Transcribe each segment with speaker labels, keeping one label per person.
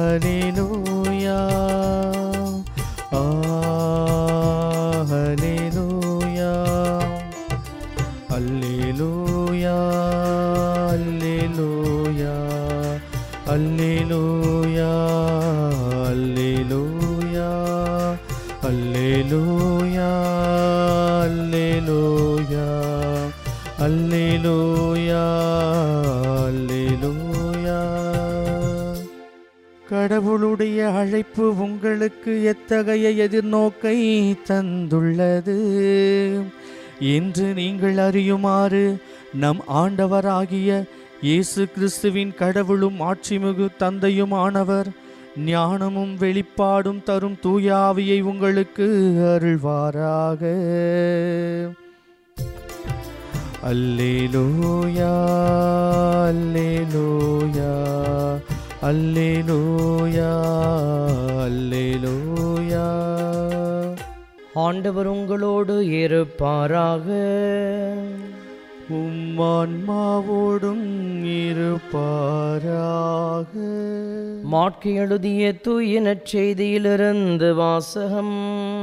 Speaker 1: ஹalleluya ஆ ஹalleluya அல்லேலூயா அல்லேலூயா அல்லேலூயா அல்லேலூயா அல்லேலூயா அல்லேலூயா அல்லேலூயா அல்லேலூயா கடவுளுடைய அழைப்பு உங்களுக்கு எத்தகைய எதிர்நோக்கை தந்துள்ளது என்று நீங்கள் அறியுமாறு நம் ஆண்டவராகிய இயேசு கிறிஸ்துவின் கடவுளும் ஆட்சிமிகு தந்தையுமானவர் ஞானமும் வெளிப்பாடும் தரும் தூயாவியை உங்களுக்கு அருள்வாராக அல்லேலூயா அல்லேலூயா அல்லேலூயா அல்லேலூயா
Speaker 2: ஆண்டவர் உங்களோடு இருப்பாராக
Speaker 1: உம்மான்மாவோடும் இருப்பாராக
Speaker 2: மாட்சி எழுதிய தூய நற்செய்தியிலிருந்து வாசகம்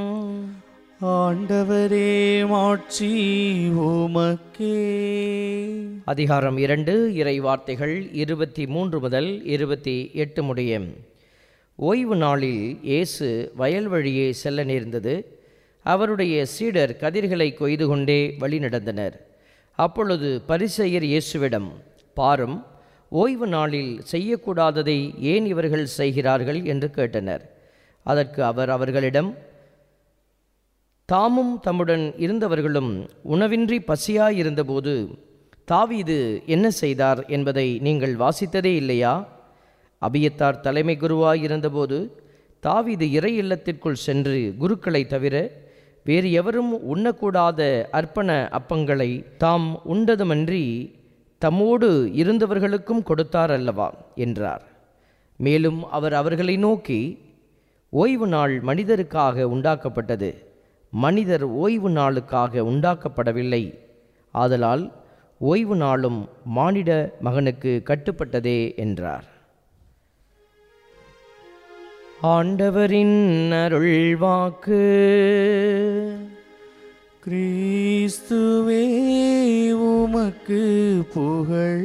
Speaker 1: ஆண்டவரே மாட்சி உமக்கே
Speaker 2: அதிகாரம் இரண்டு இறை வார்த்தைகள் இருபத்தி மூன்று முதல் இருபத்தி எட்டு முடிய ஓய்வு நாளில் இயேசு வயல் வழியே செல்ல நேர்ந்தது அவருடைய சீடர் கதிர்களை கொய்து கொண்டே வழி நடந்தனர் அப்பொழுது பரிசெயர் இயேசுவிடம் பாரும் ஓய்வு நாளில் செய்யக்கூடாததை ஏன் இவர்கள் செய்கிறார்கள் என்று கேட்டனர் அதற்கு அவர் அவர்களிடம் தாமும் தம்முடன் இருந்தவர்களும் உணவின்றி பசியாயிருந்தபோது தாவீது என்ன செய்தார் என்பதை நீங்கள் வாசித்ததே இல்லையா அபியத்தார் தலைமை குருவாய் இருந்தபோது தாவீது இறை இல்லத்திற்குள் சென்று குருக்களை தவிர வேறு எவரும் உண்ணக்கூடாத அர்ப்பண அப்பங்களை தாம் உண்டதுமன்றி தம்மோடு இருந்தவர்களுக்கும் கொடுத்தார் அல்லவா என்றார் மேலும் அவர் அவர்களை நோக்கி ஓய்வு நாள் மனிதருக்காக உண்டாக்கப்பட்டது மனிதர் ஓய்வு நாளுக்காக உண்டாக்கப்படவில்லை ஆதலால் ஓய்வு நாளும் மானிட மகனுக்கு கட்டுப்பட்டதே என்றார் ஆண்டவரின் அருள்வாக்கு
Speaker 1: கிறிஸ்துவே உமக்கு புகழ்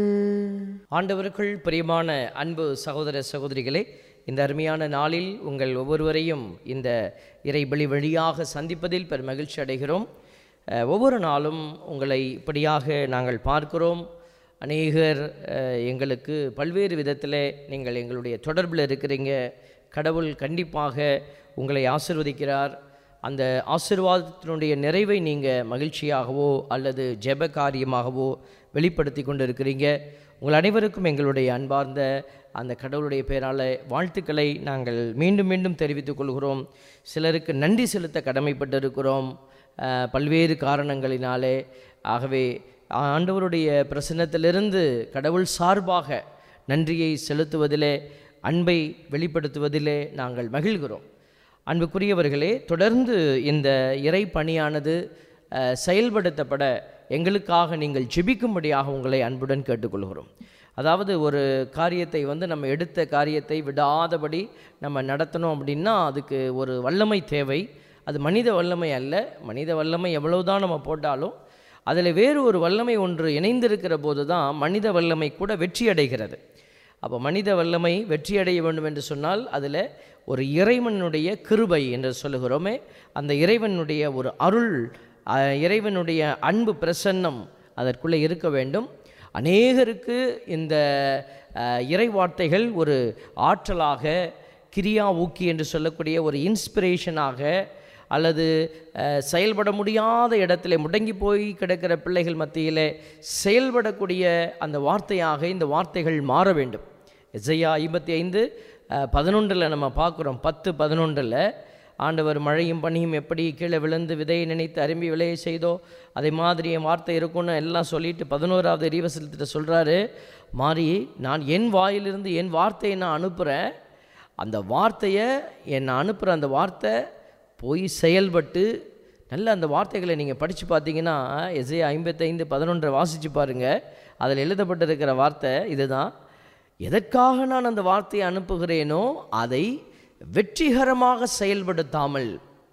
Speaker 2: ஆண்டவருக்குள் பிரியமான அன்பு சகோதர சகோதரிகளே இந்த அருமையான நாளில் உங்கள் ஒவ்வொருவரையும் இந்த இறைபலி வழியாக சந்திப்பதில் பெரும் மகிழ்ச்சி அடைகிறோம் அஹ், ஒவ்வொரு நாளும் உங்களை இப்படியாக நாங்கள் பார்க்கிறோம் அநேகர் அஹ், எங்களுக்கு பல்வேறு விதத்தில் நீங்கள் எங்களுடைய தொடர்பில் இருக்கிறீங்க கடவுள் கண்டிப்பாக உங்களை ஆசிர்வதிக்கிறார் அந்த ஆசிர்வாதத்தினுடைய நிறைவை நீங்கள் மகிழ்ச்சியாகவோ அல்லது ஜெப காரியமாகவோ வெளிப்படுத்தி கொண்டு இருக்கிறீங்க உங்கள் அனைவருக்கும் எங்களுடைய அன்பார்ந்த அந்த கடவுளுடைய பெயரால் வாழ்த்துக்களை நாங்கள் மீண்டும் மீண்டும் தெரிவித்துக் கொள்கிறோம் சிலருக்கு நன்றி செலுத்த கடமைப்பட்டிருக்கிறோம் அஹ், பல்வேறு காரணங்களினாலே ஆகவே ஆண்டவருடைய பிரசன்னத்திலிருந்து கடவுள் சார்பாக நன்றியை செலுத்துவதிலே அன்பை வெளிப்படுத்துவதிலே நாங்கள் மகிழ்கிறோம் அன்புக்குரியவர்களே தொடர்ந்து இந்த இறை பணியானது அஹ், செயல்படுத்தப்பட எங்களுக்காக நீங்கள் ஜெபிக்கும்படியாக உங்களை அன்புடன் கேட்டுக்கொள்கிறோம் அதாவது ஒரு காரியத்தை வந்து நம்ம எடுத்த காரியத்தை விடாதபடி நம்ம நடத்தணும் அப்படின்னா அதுக்கு ஒரு வல்லமை தேவை அது மனித வல்லமை அல்ல மனித வல்லமை எவ்வளவுதான் நம்ம போட்டாலும் அதில் வேறு ஒரு வல்லமை ஒன்று இணைந்திருக்கிற போது தான் மனித வல்லமை கூட வெற்றி அடைகிறது அப்போ மனித வல்லமை வெற்றியடைய வேண்டும் என்று சொன்னால் அதில் ஒரு இறைவனுடைய கிருபை என்று சொல்லுகிறோமே அந்த இறைவனுடைய ஒரு அருள் அஹ், இறைவனுடைய அன்பு பிரசன்னம் அதற்குள்ளே இருக்க வேண்டும் அநேகருக்கு இந்த அஹ், இறை வார்த்தைகள் ஒரு ஆற்றலாக கிரியா ஊக்கி என்று சொல்லக்கூடிய ஒரு இன்ஸ்பிரேஷனாக அல்லது அஹ், செயல்பட முடியாத இடத்துல முடங்கி போய் கிடக்கிற பிள்ளைகள் மத்தியிலே செயல்படக்கூடிய அந்த வார்த்தையாக இந்த வார்த்தைகள் மாற வேண்டும் எஸ்ஐயா ஐம்பத்தி ஐந்து பதினொன்றில் நம்ம பார்க்குறோம் பத்து பதினொன்றில் ஆண்டவர் மழையும் பனியும் எப்படி கீழே விழுந்து விதையை நினைத்து அரும்பி விளைய செய்தோ அதே மாதிரி என் வார்த்தை இருக்கும்னு எல்லாம் சொல்லிட்டு பதினோராவது ரீவசலத்திட்ட சொல்கிறாரு மாறி நான் என் வாயிலிருந்து என் வார்த்தையை நான் அனுப்புகிறேன் அந்த வார்த்தையை என்னை அனுப்புகிற அந்த வார்த்தை போய் செயல்பட்டு நல்ல அந்த வார்த்தைகளை நீங்கள் படித்து பார்த்தீங்கன்னா எஸ்ஏ ஐம்பத்தைந்து பதினொன்றை வாசித்து பாருங்கள் அதில் எழுதப்பட்டிருக்கிற வார்த்தை இதுதான் எதற்காக நான் அந்த வார்த்தையை அனுப்புகிறேனோ அதை வெற்றிகரமாக செயல்படுத்தாமல்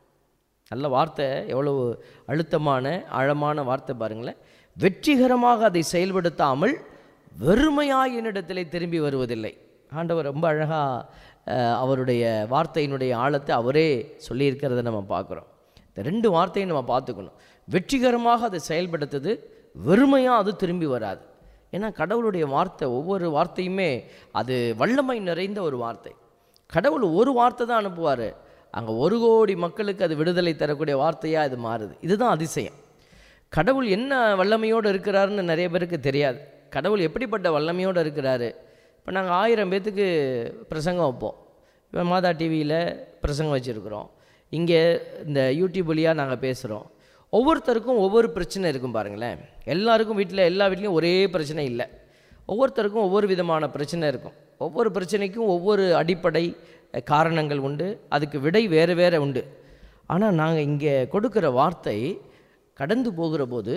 Speaker 2: நல்ல வார்த்தை எவ்வளவு அழுத்தமான ஆழமான வார்த்தை பாருங்களேன் வெற்றிகரமாக அதை செயல்படுத்தாமல் வெறுமையாய் என்னிடத்திலே திரும்பி வருவதில்லை ஆண்டவர் ரொம்ப அழகாக அவருடைய வார்த்தையினுடைய ஆழத்தை அவரே சொல்லியிருக்கிறத நம்ம பார்க்குறோம் இந்த ரெண்டு வார்த்தையும் நம்ம பார்த்துக்கணும் வெற்றிகரமாக அதை செயல்படுத்துது வெறுமையாக அது திரும்பி வராது ஏன்னா கடவுளுடைய வார்த்தை ஒவ்வொரு வார்த்தையுமே அது வல்லமை நிறைந்த ஒரு வார்த்தை கடவுள் ஒரு வார்த்தை தான் அனுப்புவார் அங்கே ஒரு கோடி மக்களுக்கு அது விடுதலை தரக்கூடிய வார்த்தையாக இது மாறுது இதுதான் அதிசயம் கடவுள் என்ன வல்லமையோடு இருக்கிறாருன்னு நிறைய பேருக்கு தெரியாது கடவுள் எப்படிப்பட்ட வல்லமையோடு இருக்கிறாரு இப்போ நாங்கள் ஆயிரம் பேர்த்துக்கு பிரசங்கம் வைப்போம் இப்போ மாதா டிவியில் பிரசங்கம் வச்சுருக்குறோம் இங்கே இந்த யூடியூப் வழியாக நாங்கள் பேசுகிறோம் ஒவ்வொருத்தருக்கும் ஒவ்வொரு பிரச்சனை இருக்கும் பாருங்களேன் எல்லாருக்கும் வீட்டில் எல்லா வீட்லேயும் ஒரே பிரச்சனை இல்லை ஒவ்வொருத்தருக்கும் ஒவ்வொரு விதமான பிரச்சனை இருக்கும் ஒவ்வொரு பிரச்சனைக்கும் ஒவ்வொரு அடிப்படை அஹ், காரணங்கள் உண்டு அதுக்கு விடை வேறு வேறு உண்டு ஆனால் நாங்கள் இங்கே கொடுக்குற வார்த்தை கடந்து போகிற போது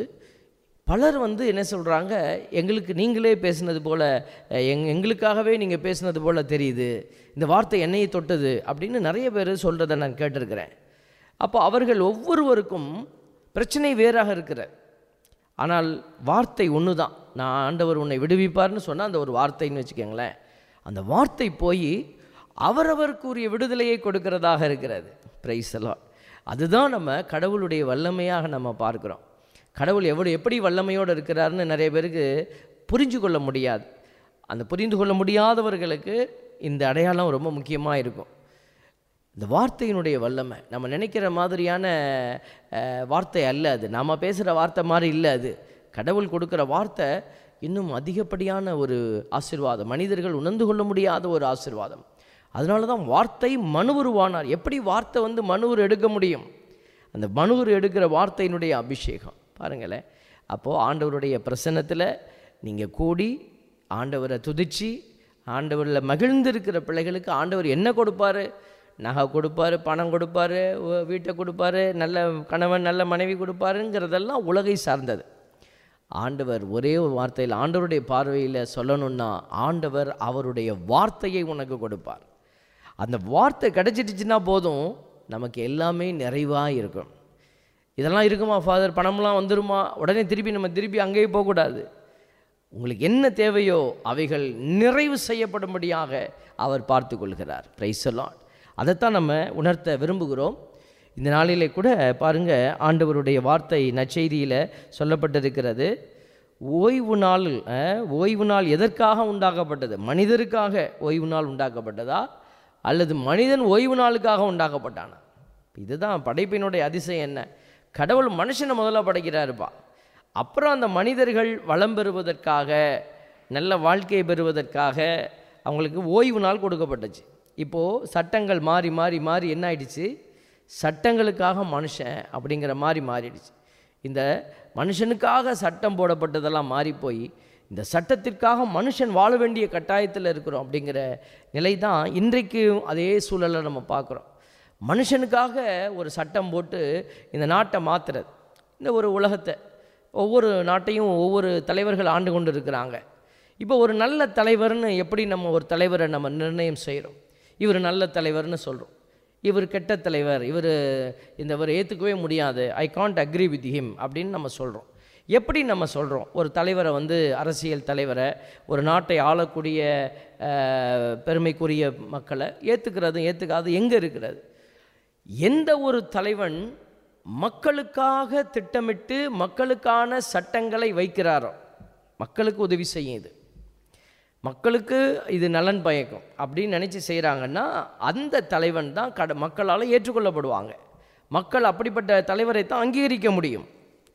Speaker 2: பலர் வந்து என்ன சொல்கிறாங்க எங்களுக்கு நீங்களே பேசுனது போல் எங் எங்களுக்காகவே நீங்கள் பேசுனது போல் தெரியுது இந்த வார்த்தை என்னையை தொட்டது அப்படின்னு நிறைய பேர் சொல்கிறத நான் கேட்டிருக்கிறேன் அப்போ அவர்கள் ஒவ்வொருவருக்கும் பிரச்சனை வேறாக இருக்கிறார் ஆனால் வார்த்தை ஒன்று தான் நான் ஆண்டவர் உன்னை விடுவிப்பார்னு சொன்னால் அந்த ஒரு வார்த்தைன்னு வச்சுக்கோங்களேன் அந்த வார்த்தை போய் அவரவருக்குரிய விடுதலையை கொடுக்கிறதாக இருக்கிறது பிரைசலாம் அதுதான் நம்ம கடவுளுடைய வல்லமையாக நம்ம பார்க்குறோம் கடவுள் எவ்வளோ எப்படி வல்லமையோடு இருக்கிறாருன்னு நிறைய பேருக்கு புரிஞ்சு கொள்ள முடியாது அந்த புரிந்து கொள்ள முடியாதவர்களுக்கு இந்த அடையாளம் ரொம்ப முக்கியமாக இருக்கும் இந்த வார்த்தையினுடைய வல்லமை நம்ம நினைக்கிற மாதிரியான அஹ், வார்த்தை அல்ல அது நாம் பேசுகிற வார்த்தை மாதிரி இல்லை அது கடவுள் கொடுக்குற வார்த்தை இன்னும் அதிகப்படியான ஒரு ஆசீர்வாதம் மனிதர்கள் உணர்ந்து கொள்ள முடியாத ஒரு ஆசீர்வாதம் அதனால தான் வார்த்தை மனுவுருவானார் எப்படி வார்த்தை வந்து மனுவர் எடுக்க முடியும் அந்த மனுவர் எடுக்கிற வார்த்தையினுடைய அபிஷேகம் பாருங்களேன் அப்போது ஆண்டவருடைய பிரசன்னத்தில் நீங்கள் கூடி ஆண்டவரை துதிச்சு ஆண்டவரில் மகிழ்ந்திருக்கிற பிள்ளைகளுக்கு ஆண்டவர் என்ன கொடுப்பாரு நகை கொடுப்பாரு பணம் கொடுப்பாரு உ- வீட்டை கொடுப்பாரு நல்ல கணவன் நல்ல மனைவி கொடுப்பாருங்கிறதெல்லாம் உலகை சார்ந்தது ஆண்டவர் ஒரே ஒரு வார்த்தையில் ஆண்டவருடைய பார்வையில் சொல்லணும்னா ஆண்டவர் அவருடைய வார்த்தையை உனக்கு கொடுப்பார் அந்த வார்த்தை கிடைச்சிடுச்சுன்னா போதும் நமக்கு எல்லாமே நிறைவாக இருக்கும் இதெல்லாம் இருக்குமா ஃபாதர் பணம்லாம் வந்துருமா உடனே திருப்பி நம்ம திருப்பி அங்கேயே போகக்கூடாது உங்களுக்கு என்ன தேவையோ அவைகள் நிறைவு செய்யப்படும்படியாக அவர் பார்த்து கொள்கிறார் பிரைசலான் அதைத்தான் நம்ம உணர்த்த விரும்புகிறோம் இந்த நாளிலே கூட பாருங்க ஆண்டவருடைய வார்த்தை நற்செய்தியில் சொல்லப்பட்டிருக்கிறது ஓய்வு நாள் அஹ், ஓய்வு நாள் எதற்காக உண்டாக்கப்பட்டது மனிதருக்காக ஓய்வு நாள் உண்டாக்கப்பட்டதா அல்லது மனிதன் ஓய்வு நாளுக்காக உண்டாக்கப்பட்டானா இதுதான் படைப்பினுடைய அதிசயம் என்ன கடவுள் மனுஷனை முதல்ல படைக்கிறாருப்பா அப்புறம் அந்த மனிதர்கள் வளம் பெறுவதற்காக நல்ல வாழ்க்கையை பெறுவதற்காக அவங்களுக்கு ஓய்வு நாள் கொடுக்கப்பட்டுச்சு இப்போது சட்டங்கள் மாறி மாறி மாறி என்ன ஆயிடுச்சு சட்டங்களுக்காக மனுஷன் அப்படிங்கிற மாதிரி மாறிடுச்சு இந்த மனுஷனுக்காக சட்டம் போடப்பட்டதெல்லாம் மாறி போய் இந்த சட்டத்திற்காக மனுஷன் வாழ வேண்டிய கட்டாயத்தில் இருக்கிறோம் அப்படிங்கிற நிலை தான் இன்றைக்கும் அதே சூழலை நம்ம பார்க்குறோம் மனுஷனுக்காக ஒரு சட்டம் போட்டு இந்த நாட்டை மாற்றுறது இந்த ஒரு உலகத்தை ஒவ்வொரு நாட்டையும் ஒவ்வொரு தலைவர்கள் ஆண்டு கொண்டு இருக்கிறாங்க இப்போ ஒரு நல்ல தலைவர்னு எப்படி நம்ம ஒரு தலைவரை நம்ம நிர்ணயம் செய்கிறோம் இவர் நல்ல தலைவர்னு சொல்கிறோம் இவர் கெட்ட தலைவர் இவர் இந்த இவர் ஏற்றுக்கவே முடியாது I can't agree with him அப்படின்னு நம்ம சொல்கிறோம் எப்படி நம்ம சொல்கிறோம் ஒரு தலைவரை வந்து அரசியல் தலைவரை ஒரு நாட்டை ஆளக்கூடிய அஹ், பெருமைக்குரிய மக்களை ஏற்றுக்கிறதும் ஏற்றுக்காது எங்கே இருக்கிறது எந்த ஒரு தலைவன் மக்களுக்காக திட்டமிட்டு மக்களுக்கான சட்டங்களை வைக்கிறாரோ மக்களுக்கு உதவி செய்யும் இது மக்களுக்கு இது நலன் பயக்கும் அப்படின்னு நினச்சி செய்கிறாங்கன்னா அந்த தலைவன் தான் கட மக்களால் ஏற்றுக்கொள்ளப்படுவாங்க மக்கள் அப்படிப்பட்ட தலைவரை தான் அங்கீகரிக்க முடியும்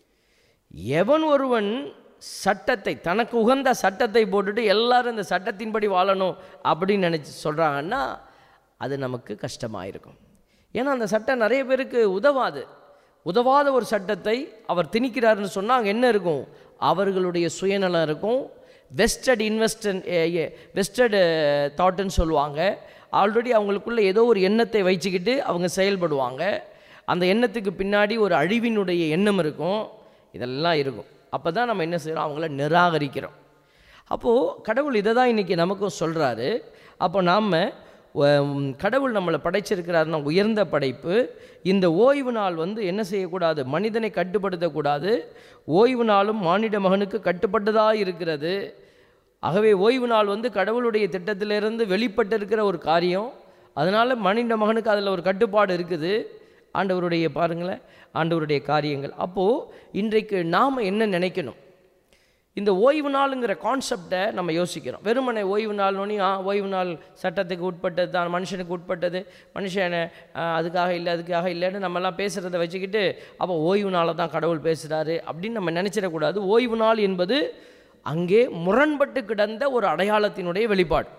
Speaker 2: எவன் ஒருவன் சட்டத்தை தனக்கு உகந்த சட்டத்தை போட்டுட்டு எல்லாரும் இந்த சட்டத்தின்படி வாழணும் அப்படின்னு நினச்சி சொல்கிறாங்கன்னா அது நமக்கு கஷ்டமாக இருக்கும் ஏன்னா அந்த சட்டம் நிறைய பேருக்கு உதவாது உதவாத ஒரு சட்டத்தை அவர் திணிக்கிறாருன்னு சொன்னால் அங்கே என்ன இருக்கும் அவர்களுடைய சுயநலம் இருக்கும் வெஸ்டட் இன்வெஸ்டன் வெஸ்டட் தாட்டுன்னு சொல்லுவாங்க ஆல்ரெடி அவங்களுக்குள்ள ஏதோ ஒரு எண்ணத்தை வச்சுக்கிட்டு அவங்க செயல்படுவாங்க அந்த எண்ணத்துக்கு பின்னாடி ஒரு அழிவினுடைய எண்ணம் இருக்கும் இதெல்லாம் இருக்கும் அப்போ தான் நம்ம என்ன செய்கிறோம் அவங்கள நிராகரிக்கிறோம் அப்போது கடவுள் இதை தான் இன்றைக்கி நமக்கும் சொல்கிறாரு அப்போ நாம் கடவுள் நம்மளை படைச்சிருக்கிறாருன்னா உயர்ந்த படைப்பு இந்த ஓய்வு நாள் வந்து என்ன செய்யக்கூடாது மனிதனை கட்டுப்படுத்தக்கூடாது ஓய்வு நாளும் மானிட மகனுக்கு கட்டுப்பட்டதாக இருக்கிறது ஆகவே ஓய்வு நாள் வந்து கடவுளுடைய திட்டத்திலிருந்து வெளிப்பட்டு இருக்கிற ஒரு காரியம் அதனால் மனித மகனுக்கு அதில் ஒரு கட்டுப்பாடு இருக்குது ஆண்டவருடைய பாருங்களேன் ஆண்டவருடைய காரியங்கள் அப்போது இன்றைக்கு நாம் என்ன நினைக்கணும் இந்த ஓய்வு நாளுங்கிற கான்செப்டை நம்ம யோசிக்கிறோம் வெறுமனை ஓய்வு நாள்னு ஆ ஓய்வு நாள் சட்டத்துக்கு உட்பட்டது தான் மனுஷனுக்கு உட்பட்டது மனுஷனை ஆ, அதுக்காக இல்லை அதுக்காக இல்லைன்னு நம்மலாம் பேசுகிறத வச்சுக்கிட்டு அப்போ ஓய்வு நாளை தான் கடவுள் பேசுகிறாரு அப்படின்னு நம்ம நினச்சிடக்கூடாது ஓய்வு நாள் என்பது அங்கே முரண்பட்டு கிடந்த ஒரு அடையாளத்தினுடைய வெளிப்பாடு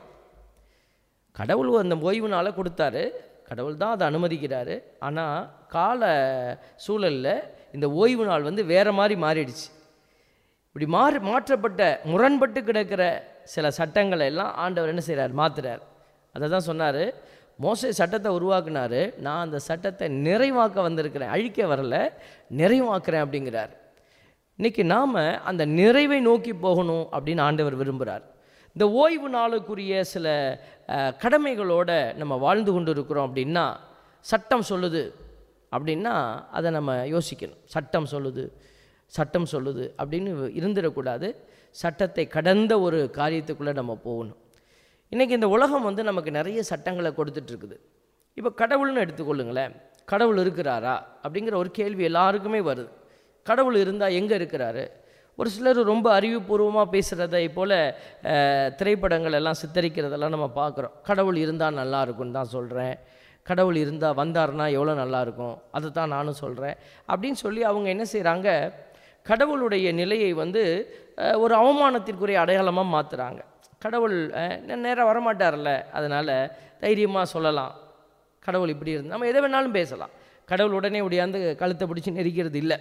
Speaker 2: கடவுள் அந்த ஓய்வு நாளை கொடுத்தாரு கடவுள் தான் அதை அனுமதிக்கிறாரு ஆனால் கால சூழலில் இந்த ஓய்வு நாள் வந்து வேறு மாதிரி மாறிடுச்சு இப்படி மாறி மாற்றப்பட்ட முரண்பட்டு கிடக்கிற சில சட்டங்களை எல்லாம் ஆண்டவர் என்ன செய்கிறார் மாத்துறார் அதை தான் சொன்னார் மோசே சட்டத்தை உருவாக்குனாரு நான் அந்த சட்டத்தை நிறைவாக்க வந்திருக்கிறேன் அழிக்க வரல நிறைவாக்குறேன் அப்படிங்கிறார் இன்னைக்கு நாம் அந்த நிறைவை நோக்கி போகணும் அப்படின்னு ஆண்டவர் விரும்புகிறார் இந்த ஓய்வு நாளுக்குரிய சில அஹ், கடமைகளோட நம்ம வாழ்ந்து கொண்டு இருக்கிறோம் அப்படின்னா சட்டம் சொல்லுது அப்படின்னா அதை நம்ம யோசிக்கணும் சட்டம் சொல்லுது சட்டம் சொல்லுது அப்படின்னு இருந்துடக்கூடாது சட்டத்தை கடந்த ஒரு காரியத்துக்குள்ளே நம்ம போகணும் இன்றைக்கி இந்த உலகம் வந்து நமக்கு நிறைய சட்டங்களை கொடுத்துட்ருக்குது இப்போ கடவுள்னு எடுத்துக்கொள்ளுங்களேன் கடவுள் இருக்கிறாரா அப்படிங்கிற ஒரு கேள்வி எல்லாருக்குமே வருது கடவுள் இருந்தால் எங்கே இருக்கிறாரு ஒரு சிலர் ரொம்ப அறிவுபூர்வமாக பேசுகிறதை போல் அஹ், திரைப்படங்கள் எல்லாம் சித்தரிக்கிறதெல்லாம் நம்ம பார்க்குறோம் கடவுள் இருந்தால் நல்லா இருக்கும்னு தான் சொல்கிறேன் கடவுள் இருந்தால் வந்தாருன்னா எவ்வளோ நல்லா இருக்கும் அதை தான் நானும் சொல்கிறேன் அப்படின்னு சொல்லி அவங்க என்ன செய்கிறாங்க கடவுளுடைய நிலையை வந்து அஹ், ஒரு அவமானத்திற்குரிய அடையாளமாக மாற்றுறாங்க கடவுள் நேராக வரமாட்டார்ல அதனால் தைரியமாக சொல்லலாம் கடவுள் இப்படி இருந்து நம்ம எதை வேணாலும் பேசலாம் கடவுள் உடனே ஒடியாந்து கழுத்தை பிடிச்சி நெரிக்கிறது இல்லை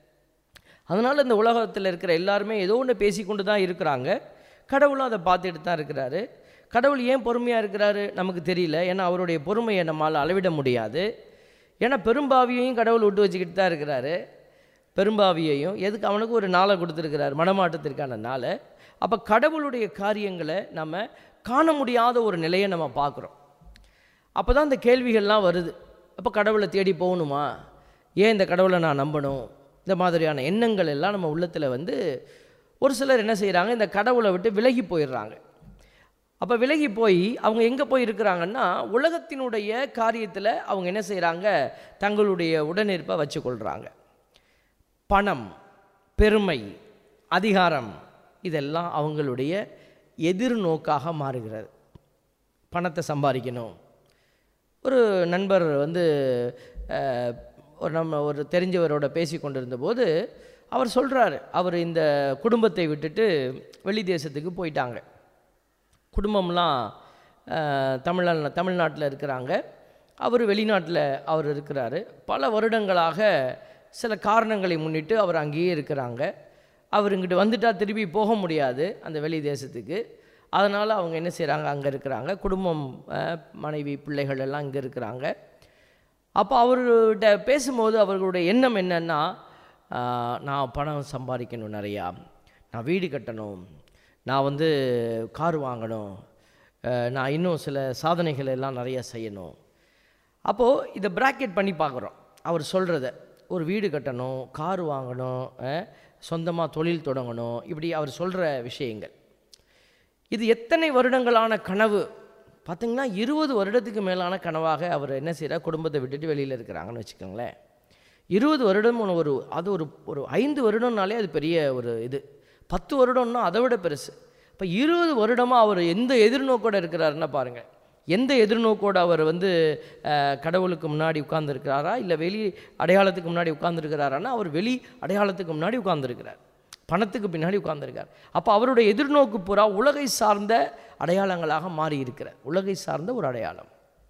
Speaker 2: அதனால் இந்த உலகத்தில் இருக்கிற எல்லாருமே ஏதோ ஒன்று பேசிக்கொண்டு தான் இருக்கிறாங்க கடவுளும் அதை பார்த்துட்டு தான் இருக்கிறாரு கடவுள் ஏன் பொறுமையாக இருக்கிறாரு நமக்கு தெரியல ஏன்னா அவருடைய பொறுமையை நம்மால் அளவிட முடியாது ஏன்னா பெரும்பாவியையும் கடவுள் விட்டு வச்சுக்கிட்டு தான் இருக்கிறாரு பெரும்பாவியையும் எதுக்கு அவனுக்கு ஒரு நாளை கொடுத்துருக்கிறார் மனமாட்டத்திற்கான நாளை அப்போ கடவுளுடைய காரியங்களை நம்ம காண முடியாத ஒரு நிலையை நம்ம பார்க்குறோம் அப்போ தான் இந்த கேள்விகள்லாம் வருது அப்போ கடவுளை தேடி போகணுமா ஏன் இந்த கடவுளை நான் நம்பணும் இந்த மாதிரியான எண்ணங்கள் எல்லாம் நம்ம உள்ளத்தில் வந்து ஒரு சிலர் என்ன செய்கிறாங்க இந்த கடவுளை விட்டு விலகி போயிடுறாங்க அப்போ விலகி போய் அவங்க எங்கே போய் இருக்கிறாங்கன்னா உலகத்தினுடைய காரியத்தில் அவங்க என்ன செய்கிறாங்க தங்களுடைய உடனிருப்பை வச்சுக்கொள்கிறாங்க பணம் பெருமை அதிகாரம் இதெல்லாம் அவங்களுடைய எதிர்நோக்காக மாறுகிறது பணத்தை சம்பாதிக்கணும் ஒரு நண்பர் வந்து அஹ், ஒரு நம்ம ஒரு தெரிஞ்சவரோட பேசி கொண்டிருந்த போது அவர் சொல்கிறாரு அவர் இந்த குடும்பத்தை விட்டுட்டு வெளி தேசத்துக்கு போயிட்டாங்க குடும்பம்லாம் அஹ், தமிழ்நா தமிழ்நாட்டில் இருக்கிறாங்க அவர் வெளிநாட்டில் அவர் இருக்கிறாரு பல வருடங்களாக சில காரணங்களை முன்னிட்டு அவர் அங்கேயே இருக்கிறாங்க அவர் இங்கிட்டு வந்துட்டால் திருப்பி போக முடியாது அந்த வெளி தேசத்துக்கு அதனால் அவங்க என்ன செய்கிறாங்க அங்கே இருக்கிறாங்க குடும்பம் அஹ், மனைவி பிள்ளைகள் எல்லாம் இங்கே இருக்கிறாங்க அப்போ அவர்கிட்ட பேசும்போது அவர்களுடைய எண்ணம் என்னன்னா ஆஹ், நான் பணம் சம்பாதிக்கணும் நிறையா நான் வீடு கட்டணும் நான் வந்து கார் வாங்கணும் ஆஹ், நான் இன்னும் சில சாதனைகள் எல்லாம் நிறைய செய்யணும் அப்போது இதை பிராக்கெட் பண்ணி பார்க்குறோம் அவர் சொல்கிறத ஒரு வீடு கட்டணும் கார் வாங்கணும் சொந்தமாக தொழில் தொடங்கணும் இப்படி அவர் சொல்கிற விஷயங்கள் இது எத்தனை வருடங்களான கனவு பார்த்தீங்கன்னா இருபது வருடத்துக்கு மேலான கனவாக அவர் என்ன செய்கிறார் குடும்பத்தை விட்டுட்டு வெளியில் இருக்கிறாங்கன்னு வச்சுக்கோங்களேன் இருபது வருடம் ஒரு அது ஒரு ஒரு ஐந்து வருடம்னாலே அது பெரிய ஒரு இது பத்து வருடம்னா அதை விட பெருசு இப்போ இருபது வருடமாக அவர் எந்த எதிர்நோக்கோடு இருக்கிறாருன்னா பாருங்கள் எந்த எதிர்நோக்கோடு அவர் வந்து அஹ், கடவுளுக்கு முன்னாடி உட்கார்ந்துருக்கிறாரா இல்லை வெளி அடையாளத்துக்கு முன்னாடி உட்கார்ந்துருக்கிறாரான்னா அவர் வெளி அடையாளத்துக்கு முன்னாடி உட்கார்ந்துருக்கிறார் பணத்துக்கு பின்னாடி உட்கார்ந்துருக்கார் அப்போ அவருடைய எதிர்நோக்கு புறா உலகை சார்ந்த அடையாளங்களாக மாறி இருக்கிறார் உலகை சார்ந்த ஒரு அடையாளம்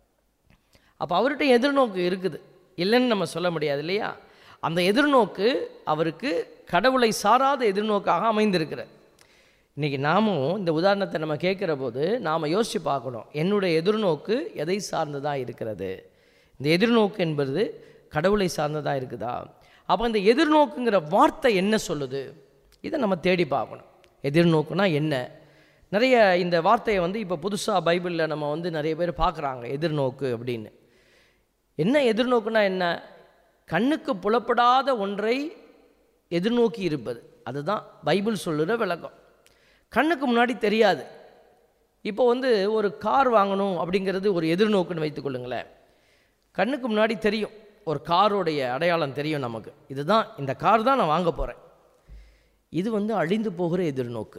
Speaker 2: அப்போ அவர்கிட்ட எதிர்நோக்கு இருக்குது இல்லைன்னு நம்ம சொல்ல முடியாது இல்லையா அந்த எதிர்நோக்கு அவருக்கு கடவுளை சாராத எதிர்நோக்காக அமைந்திருக்கிறது இன்றைக்கி நாமும் இந்த உதாரணத்தை நம்ம கேட்குற போது நாம் யோசித்து பார்க்கணும் என்னுடைய எதிர்நோக்கு எதை சார்ந்ததாக இருக்கிறது இந்த எதிர்நோக்கு என்பது கடவுளை சார்ந்ததாக இருக்குதா அப்போ இந்த எதிர்நோக்குங்கிற வார்த்தை என்ன சொல்லுது இதை நம்ம தேடி பார்க்கணும் எதிர்நோக்குனா என்ன நிறைய இந்த வார்த்தையை வந்து இப்போ புதுசாக பைபிளில் நம்ம வந்து நிறைய பேர் பார்க்குறாங்க எதிர்நோக்கு அப்படின்னு என்ன எதிர்நோக்குனா என்ன கண்ணுக்கு புலப்படாத ஒன்றை எதிர்நோக்கி இருப்பது அதுதான் பைபிள் சொல்லுற விளக்கம் கண்ணுக்கு முன்னாடி தெரியாது இப்போ வந்து ஒரு கார் வாங்கணும் அப்படிங்கிறது ஒரு எதிர்நோக்குன்னு வைத்துக்கொள்ளுங்களேன் கண்ணுக்கு முன்னாடி தெரியும் ஒரு காரோடைய அடையாளம் தெரியும் நமக்கு இதுதான் இந்த கார் தான் நான் வாங்க போகிறேன் இது வந்து அழிந்து போகிற எதிர்நோக்கு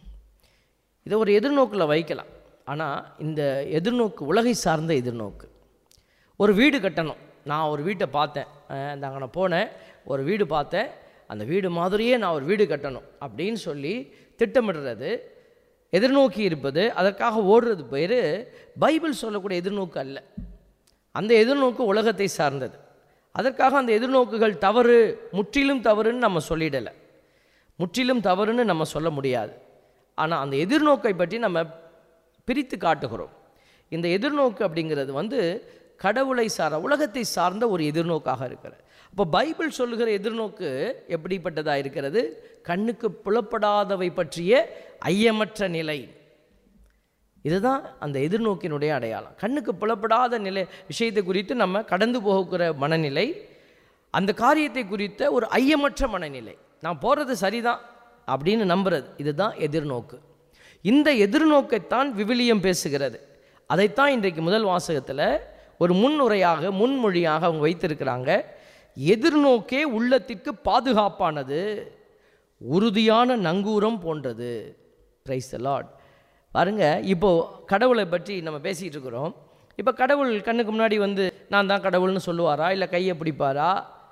Speaker 2: இதை ஒரு எதிர்நோக்கில் வைக்கலாம் ஆனால் இந்த எதிர்நோக்கு உலகை சார்ந்த எதிர்நோக்கு ஒரு வீடு கட்டணும் நான் ஒரு வீட்டை பார்த்தேன் அஹ் இந்த அங்கே நான் போனேன் ஒரு வீடு பார்த்தேன் அந்த வீடு மாதிரியே நான் ஒரு வீடு கட்டணும் அப்படின்னு சொல்லி திட்டமிடுறது எதிர்நோக்கி இருப்பது அதற்காக ஓடுறது பேர் பைபிள் சொல்லக்கூடிய எதிர்நோக்கு அல்ல அந்த எதிர்நோக்கு உலகத்தை சார்ந்தது அதற்காக அந்த எதிர்நோக்குகள் தவறு முற்றிலும் தவறுன்னு நம்ம சொல்லிடலை முற்றிலும் தவறுன்னு நம்ம சொல்ல முடியாது ஆனால் அந்த எதிர்நோக்கை பற்றி நம்ம பிரித்து காட்டுகிறோம் இந்த எதிர்நோக்கு அப்படிங்கிறது வந்து கடவுளை சார உலகத்தை சார்ந்த ஒரு எதிர்நோக்காக இருக்கிறது அப்போ பைபிள் சொல்லுகிற எதிர்நோக்கு எப்படிப்பட்டதாக இருக்கிறது கண்ணுக்கு புலப்படாதவை பற்றிய ஐயமற்ற நிலை இதுதான் அந்த எதிர்நோக்கினுடைய அடையாளம் கண்ணுக்கு புலப்படாத நிலை விஷயத்தை குறித்து நம்ம கடந்து போகிற மனநிலை அந்த காரியத்தை குறித்த ஒரு ஐயமற்ற மனநிலை நான் போகிறது சரிதான் அப்படின்னு நம்புறது இதுதான் எதிர்நோக்கு இந்த எதிர்நோக்கைத்தான் விவிலியம் பேசுகிறது அதைத்தான் இன்றைக்கு முதல் வாசகத்தில் ஒரு முன்னுரையாக முன்மொழியாக அவங்க வைத்திருக்கிறாங்க எதிர்நோக்கே உள்ளத்திற்கு பாதுகாப்பானது உறுதியான நங்கூரம் போன்றது பிரைஸ் லார்ட் பாருங்க இப்போ கடவுளை பற்றி நம்ம பேசிகிட்டு இருக்கிறோம் இப்போ கடவுள் கண்ணுக்கு முன்னாடி வந்து நான் தான் கடவுள்னு சொல்லுவாரா இல்லை கையை பிடிப்பாரா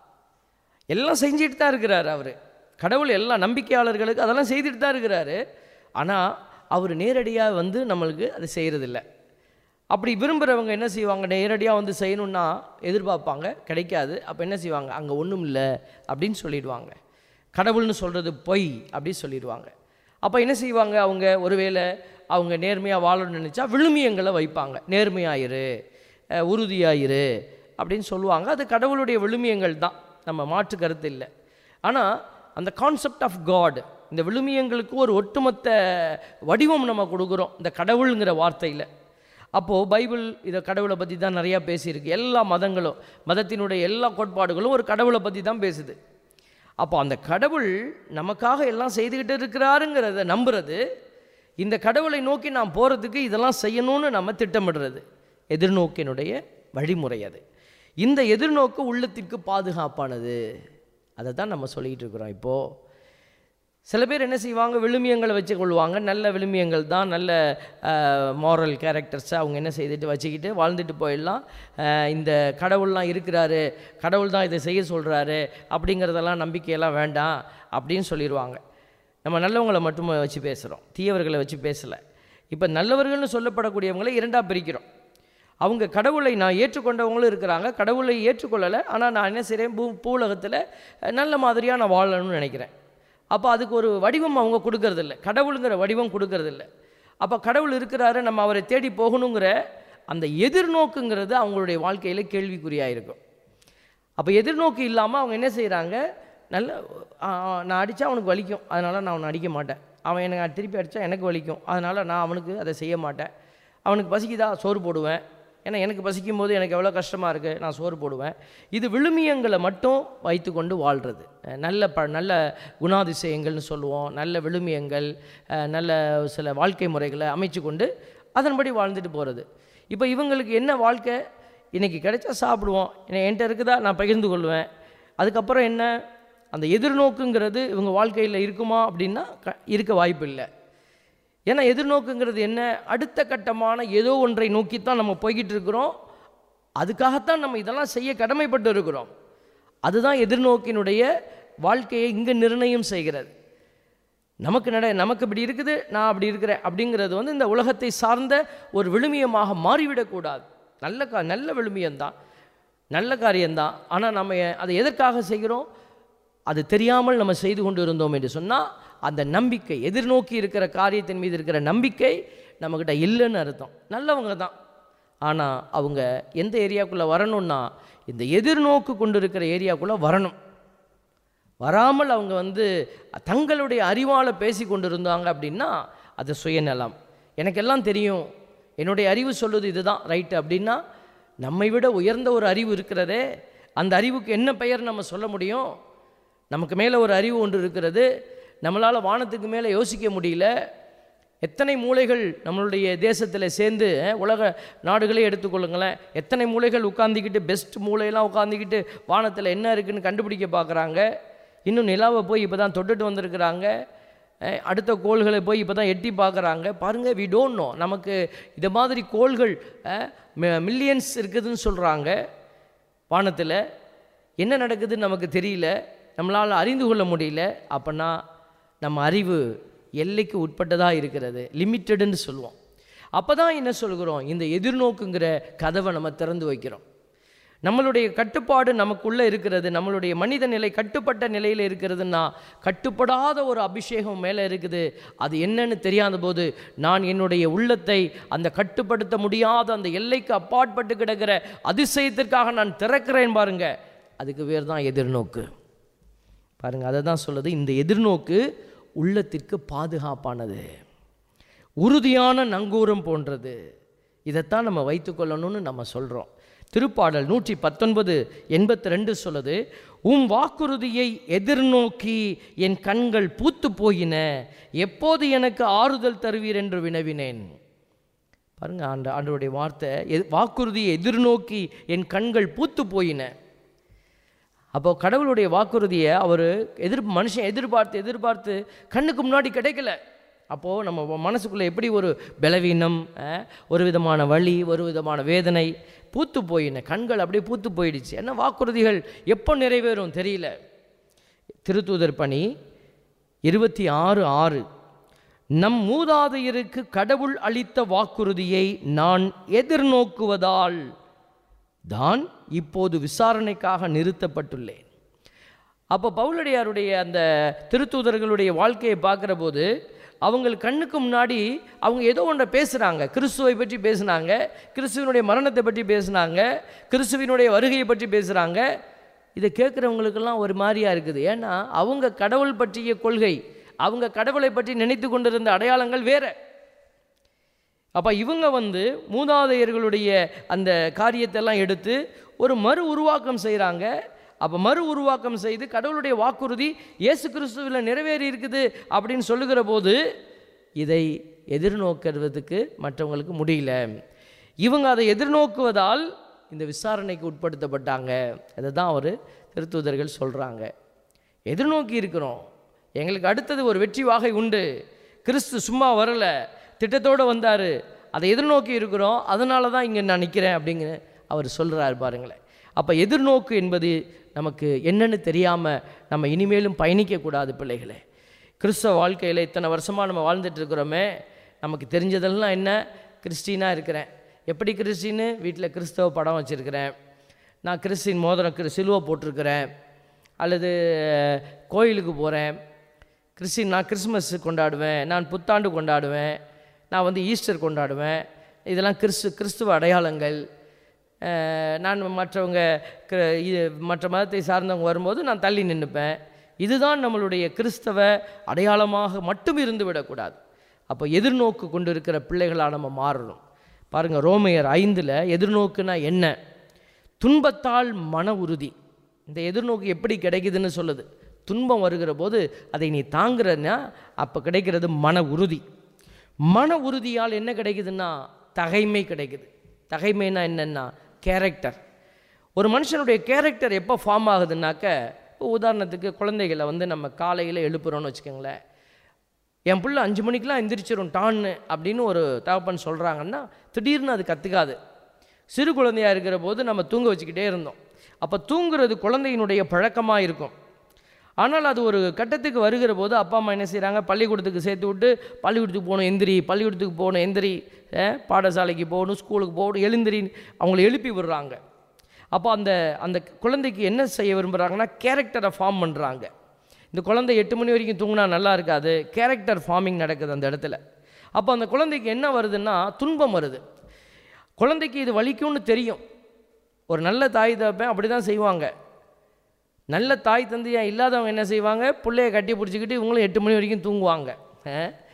Speaker 2: எல்லாம் செஞ்சுட்டு தான் இருக்கிறார் அவர் கடவுள் எல்லா நம்பிக்கையாளர்களுக்கு அதெல்லாம் செய்துட்டு தான் இருக்கிறாரு ஆனால் அவர் நேரடியாக வந்து நம்மளுக்கு அதை செய்கிறதில்ல அப்படி விரும்புகிறவங்க என்ன செய்வாங்க நேரடியாக வந்து செய்யணுன்னா எதிர்பார்ப்பாங்க கிடைக்காது அப்போ என்ன செய்வாங்க அங்கே ஒன்றும் இல்லை அப்படின்னு சொல்லிடுவாங்க கடவுள்னு சொல்கிறது பொய் அப்படின்னு சொல்லிடுவாங்க அப்போ என்ன செய்வாங்க அவங்க ஒருவேளை அவங்க நேர்மையாக வாழணும்னு நினச்சா விழுமியங்களை வைப்பாங்க நேர்மையாயிரு அஹ், உறுதியாயிரு அப்படின்னு சொல்லுவாங்க அது கடவுளுடைய விழுமியங்கள் தான் நம்ம மாற்று கருத்து இல்லை ஆனால் அந்த கான்செப்ட் ஆஃப் காட் இந்த விழுமியங்களுக்கு ஒரு ஒட்டுமொத்த வடிவம் நம்ம கொடுக்குறோம் இந்த கடவுளுங்கிற வார்த்தையில் அப்போது பைபிள் இதை கடவுளை பற்றி தான் நிறையா பேசியிருக்கு எல்லா மதங்களும் மதத்தினுடைய எல்லா கோட்பாடுகளும் ஒரு கடவுளை பற்றி தான் பேசுது அப்போ அந்த கடவுள் நமக்காக எல்லாம் செய்துக்கிட்டு இருக்கிறாருங்கிறத நம்புறது இந்த கடவுளை நோக்கி நாம் போகிறதுக்கு இதெல்லாம் செய்யணும்னு நம்ம திட்டமிடுறது எதிர்நோக்கினுடைய வழிமுறை அது இந்த எதிர்நோக்கு உள்ளத்திற்கு பாதுகாப்பானது அதை தான் நம்ம சொல்லிக்கிட்டு இருக்கிறோம் இப்போது சில பேர் என்ன செய்வாங்க விழுமியங்களை வச்சு கொள்வாங்க நல்ல விழுமியங்கள் தான் நல்ல மாரல் கேரக்டர்ஸை அவங்க என்ன செய்துட்டு வச்சுக்கிட்டு வாழ்ந்துட்டு போயிடலாம் அஹ், இந்த கடவுள்லாம் இருக்கிறாரு கடவுள் தான் இதை செய்ய சொல்கிறாரு அப்படிங்கிறதெல்லாம் நம்பிக்கையெல்லாம் வேண்டாம் அப்படின்னு சொல்லிடுவாங்க நம்ம நல்லவங்களை மட்டும் வச்சு பேசுகிறோம் தீயவர்களை வச்சு பேசலை இப்போ நல்லவர்கள்னு சொல்லப்படக்கூடியவங்களை இரண்டாக பிரிக்கிறோம் அவங்க கடவுளை நான் ஏற்றுக்கொண்டவங்களும் இருக்கிறாங்க கடவுளை ஏற்றுக்கொள்ளலை ஆனால் நான் என்ன செய்கிறேன் பூ பூலகத்தில் நல்ல மாதிரியாக நான் வாழணும்னு நினைக்கிறேன் அப்போ அதுக்கு ஒரு வடிவம் அவங்க கொடுக்கறதில்ல கடவுளுங்கிற வடிவம் கொடுக்கறதில்ல அப்போ கடவுள் இருக்கிறாரு நம்ம அவரை தேடி போகணுங்கிற அந்த எதிர்நோக்குங்கிறது அவங்களுடைய வாழ்க்கையில் கேள்விக்குறியாக இருக்கும் அப்போ எதிர்நோக்கு இல்லாமல் அவங்க என்ன செய்கிறாங்க நல்ல ஆ, ஆ, நான் அடித்தா அவனுக்கு வலிக்கும் அதனால் நான் அவனை அடிக்க மாட்டேன் அவன் எனக்கு திருப்பி அடித்தா எனக்கு வலிக்கும் அதனால் நான் அவனுக்கு அதை செய்ய மாட்டேன் அவனுக்கு பசிக்குதா சோறு போடுவேன் ஏன்னா எனக்கு பசிக்கும் போது எனக்கு எவ்வளோ கஷ்டமாக இருக்குது நான் சோறு போடுவேன் இது விழுமியங்களை மட்டும் வைத்துக்கொண்டு வாழ்கிறது அஹ் நல்ல ப நல்ல குணாதிசயங்கள்னு சொல்லுவோம் நல்ல விழுமியங்கள் அஹ் நல்ல சில வாழ்க்கை முறைகளை அமைச்சு கொண்டு அதன்படி வாழ்ந்துட்டு போகிறது இப்போ இவங்களுக்கு என்ன வாழ்க்கை இன்றைக்கி கிடைச்சா சாப்பிடுவோம் என்ன- என்கிட்ட இருக்குதா நான் பகிர்ந்து கொள்வேன் அதுக்கப்புறம் என்ன அந்த எதிர்நோக்குங்கிறது இவங்க வாழ்க்கையில் இருக்குமா அப்படின்னா க இருக்க வாய்ப்பு இல்லை ஏன்னா எதிர்நோக்குங்கிறது என்ன அடுத்த கட்டமான ஏதோ ஒன்றை நோக்கித்தான் நம்ம போய்கிட்டு இருக்கிறோம் அதுக்காகத்தான் நம்ம இதெல்லாம் செய்ய கடமைப்பட்டு இருக்கிறோம் அதுதான் எதிர்நோக்கினுடைய வாழ்க்கையை இங்கே நிர்ணயம் செய்கிறது நமக்கு நட நமக்கு இப்படி இருக்குது நான் அப்படி இருக்கிறேன் அப்படிங்கிறது வந்து இந்த உலகத்தை சார்ந்த ஒரு விழுமியமாக மாறிவிடக்கூடாது நல்ல கா நல்ல விழுமியம்தான் நல்ல காரியம்தான் ஆனால் நம்ம அதை எதற்காக செய்கிறோம் அது தெரியாமல் நம்ம செய்து கொண்டு இருந்தோம் என்று சொன்னால் அந்த நம்பிக்கை எதிர்நோக்கி இருக்கிற காரியத்தின் மீது இருக்கிற நம்பிக்கை நம்மக்கிட்ட இல்லைன்னு அர்த்தம் நல்லவங்க தான் ஆனால் அவங்க எந்த ஏரியாக்குள்ளே வரணும்னா இந்த எதிர்நோக்கு கொண்டு இருக்கிற ஏரியாக்குள்ளே வரணும் வராமல் அவங்க வந்து தங்களுடைய அறிவால் பேசி கொண்டு இருந்தாங்க அப்படின்னா அது சுயநலம் எனக்கெல்லாம் தெரியும் என்னுடைய அறிவு சொல்லுது இதுதான் ரைட்டு அப்படின்னா நம்மை விட உயர்ந்த ஒரு அறிவு இருக்கிறதே அந்த அறிவுக்கு என்ன பெயர் நம்ம சொல்ல முடியும் நமக்கு மேலே ஒரு அறிவு ஒன்று இருக்கிறது நம்மளால் வானத்துக்கு மேலே யோசிக்க முடியல எத்தனை மூளைகள் நம்மளுடைய தேசத்தில் சேர்ந்து அஹ், உலக நாடுகளே எடுத்துக்கொள்ளுங்களேன் எத்தனை மூளைகள் உட்காந்துக்கிட்டு பெஸ்ட் மூளையெல்லாம் உட்காந்துக்கிட்டு வானத்தில் என்ன இருக்குன்னு கண்டுபிடிக்க பார்க்குறாங்க இன்னும் நிலாவை போய் இப்போ தான் தொட்டுட்டு வந்திருக்கிறாங்க அஹ், அடுத்த கோள்களை போய் இப்போ தான் எட்டி பார்க்குறாங்க பாருங்கள் வி டோன்ட் நோ நமக்கு இது மாதிரி கோள்கள் மில்லியன்ஸ் இருக்குதுன்னு சொல்கிறாங்க வானத்தில் என்ன நடக்குதுன்னு நமக்கு தெரியல நம்மளால் அறிந்து கொள்ள முடியல அப்போனா நம்ம அறிவு எல்லைக்கு உட்பட்டதாக இருக்கிறது லிமிட்டடுன்னு சொல்லுவோம் அப்போ தான் என்ன சொல்கிறோம் இந்த எதிர்நோக்குங்கிற கதவை நம்ம திறந்து வைக்கிறோம் நம்மளுடைய கட்டுப்பாடு நமக்குள்ளே இருக்கிறது நம்மளுடைய மனித நிலை கட்டுப்பட்ட நிலையில் இருக்கிறதுன்னா கட்டுப்படாத ஒரு அபிஷேகம் மேலே இருக்குது அது என்னன்னு தெரியாத போது நான் என்னுடைய உள்ளத்தை அந்த கட்டுப்படுத்த முடியாத அந்த எல்லைக்கு அப்பாற்பட்டு கிடக்கிற அதிசயத்திற்காக நான் திறக்கிறேன் பாருங்க அதுக்கு பேர் தான் எதிர்நோக்கு பாருங்க அதை தான் சொல்லுது இந்த எதிர்நோக்கு உள்ளத்திற்கு பாதுகாப்பானது உறுதியான நங்கூரம் போன்றது இதைத்தான் நம்ம வைத்துக்கொள்ளணும்னு நம்ம சொல்கிறோம் திருப்பாடல் நூற்றி பத்தொன்பது எண்பத்தி ரெண்டு சொல்லுது உம் வாக்குறுதியை எதிர்நோக்கி என் கண்கள் பூத்து போயின எப்போது எனக்கு ஆறுதல் தருவீர் என்று வினவினேன் பாருங்க ஆண்ட ஆண்டவருடைய வார்த்தை எ- வாக்குறுதியை எதிர்நோக்கி என் கண்கள் பூத்து போயின அப்போ கடவுளுடைய வாக்குறுதியை அவர் எதிர் மனுஷன் எதிர்பார்த்து எதிர்பார்த்து கண்ணுக்கு முன்னாடி கிடைக்கல அப்போது நம்ம மனசுக்குள்ளே எப்படி ஒரு பலவீனம் அஹ், ஒரு விதமான வலி ஒரு விதமான வேதனை பூத்து போயின கண்கள் அப்படியே பூத்து போயிடுச்சு என்ன வாக்குறுதிகள் எப்போ நிறைவேறும் தெரியல திருத்தூதர் பணி இருபத்தி ஆறு ஆறு நம் மூதாதையருக்கு கடவுள் அளித்த வாக்குறுதியை நான் எதிர்நோக்குவதால் தான் இப்போது விசாரணைக்காக நிறுத்தப்பட்டுள்ளேன் அப்போ பவுலடியாருடைய அந்த திருத்தூதர்களுடைய வாழ்க்கையை பார்க்குற போது அவங்க கண்ணுக்கு முன்னாடி அவங்க ஏதோ ஒன்றை பேசுகிறாங்க கிறிஸ்துவை பற்றி பேசுனாங்க கிறிஸ்துவனுடைய மரணத்தை பற்றி பேசுனாங்க கிறிஸ்துவினுடைய வருகையை பற்றி பேசுகிறாங்க இதை கேட்குறவங்களுக்கெல்லாம் ஒரு மாதிரியா இருக்குது ஏன்னா அவங்க கடவுள் பற்றிய கொள்கை அவங்க கடவுளை பற்றி நினைத்து கொண்டிருந்த அடையாளங்கள் வேற அப்போ இவங்க வந்து மூதாதையர்களுடைய அந்த காரியத்தெல்லாம் எடுத்து ஒரு மறு உருவாக்கம் செய்கிறாங்க அப்போ மறு உருவாக்கம் செய்து கடவுளுடைய வாக்குறுதி இயேசு கிறிஸ்துவில் நிறைவேறி இருக்குது அப்படின்னு சொல்லுகிற போது இதை எதிர்நோக்கிறதுக்கு மற்றவங்களுக்கு முடியல இவங்க அதை எதிர்நோக்குவதால் இந்த விசாரணைக்கு உட்படுத்தப்பட்டாங்க அதை தான் அவர் திருத்தூதர்கள் சொல்கிறாங்க எதிர்நோக்கி இருக்கிறோம் எங்களுக்கு அடுத்தது ஒரு வெற்றி வாகை உண்டு கிறிஸ்து சும்மா வரல திட்டத்தோடு வந்தார் அதை எதிர்நோக்கி இருக்கிறோம் அதனால தான் இங்கே நான் நிற்கிறேன் அப்படிங்கிற அவர் சொல்கிறார் பாருங்களேன் அப்போ எதிர்நோக்கு என்பது நமக்கு என்னன்னு தெரியாமல் நம்ம இனிமேலும் பயணிக்கக்கூடாது பிள்ளைகளே கிறிஸ்தவ வாழ்க்கையில் இத்தனை வருஷமாக நம்ம வாழ்ந்துட்டு இருக்கிறோமே நமக்கு தெரிஞ்சதெல்லாம் என்ன கிறிஸ்டினாக இருக்கிறேன் எப்படி கிறிஸ்டின்னு வீட்டில் கிறிஸ்தவ படம் வச்சுருக்கிறேன் நான் கிறிஸ்டின் மோதிரம் கிறிஸ் சிலுவை போட்டிருக்கிறேன் அல்லது கோயிலுக்கு போகிறேன் கிறிஸ்டின் நான் கிறிஸ்மஸ் கொண்டாடுவேன் நான் புத்தாண்டு கொண்டாடுவேன் நான் வந்து ஈஸ்டர் கொண்டாடுவேன் இதெல்லாம் கிறிஸ்து கிறிஸ்துவ அடையாளங்கள் அஹ், நான் மற்றவங்க கிற- இது மற்ற மதத்தை சார்ந்தவங்க வரும்போது நான் தள்ளி நின்றுப்பேன் இதுதான் நம்மளுடைய கிறிஸ்தவ அடையாளமாக மட்டும் இருந்து விடக்கூடாது அப்போ எதிர்நோக்கு கொண்டு இருக்கிற பிள்ளைகளாக நம்ம மாறணும் பாருங்கள் ரோமையர் ஐந்தில் எதிர்நோக்குனா என்ன துன்பத்தால் மன உறுதி இந்த எதிர்நோக்கு எப்படி கிடைக்குதுன்னு சொல்லுது துன்பம் வருகிற போது அதை நீ தாங்குறன்னா அப்போ கிடைக்கிறது மன உறுதி மன உறுதியால் என்ன கிடைக்குதுன்னா தகைமை கிடைக்குது தகைமைனா என்னென்னா கேரக்டர் ஒரு மனுஷனுடைய கேரக்டர் எப்போ ஃபார்ம் ஆகுதுன்னாக்க இப்போ உதாரணத்துக்கு குழந்தைகளை வந்து நம்ம காலையில் எழுப்புறோன்னு வச்சுக்கோங்களேன் என் புள்ள அஞ்சு மணிக்கெலாம் எந்திரிச்சிரும் டான்னு அப்படின்னு ஒரு தகப்பன் சொல்கிறாங்கன்னா திடீர்னு அது கற்றுக்காது சிறு குழந்தையா இருக்கிற போது நம்ம தூங்க வச்சுக்கிட்டே இருந்தோம் அப்போ தூங்குறது குழந்தையினுடைய பழக்கமாக இருக்கும் ஆனால் அது ஒரு கட்டத்துக்கு வருகிற போது அப்பா அம்மா என்ன செய்கிறாங்க பள்ளிக்கூடத்துக்கு சேர்த்து விட்டு பள்ளிக்கூடத்துக்கு போகணும் எந்திரி பள்ளிக்கூடத்துக்கு போகணும் எந்திரி அஹ், பாடசாலைக்கு போகணும் ஸ்கூலுக்கு போகணும் எழுந்திரின்னு அவங்கள எழுப்பி விடுறாங்க அப்போ அந்த அந்த குழந்தைக்கு என்ன செய்ய விரும்புகிறாங்கன்னா கேரக்டரை ஃபார்ம் பண்ணுறாங்க இந்த குழந்தை எட்டு மணி வரைக்கும் தூங்கினா நல்லா இருக்காது கேரக்டர் ஃபார்மிங் நடக்குது அந்த இடத்துல அப்போ அந்த குழந்தைக்கு என்ன வருதுன்னா துன்பம் வருது குழந்தைக்கு இது வலிக்கும்னு தெரியும் ஒரு நல்ல தாய் தகப்பன் அப்படி தான் செய்வாங்க நல்ல தாய் தந்தையா இல்லாதவங்க என்ன செய்வாங்க பிள்ளைய கட்டி பிடிச்சிக்கிட்டு இவங்களும் எட்டு மணி வரைக்கும் தூங்குவாங்க அஹ்.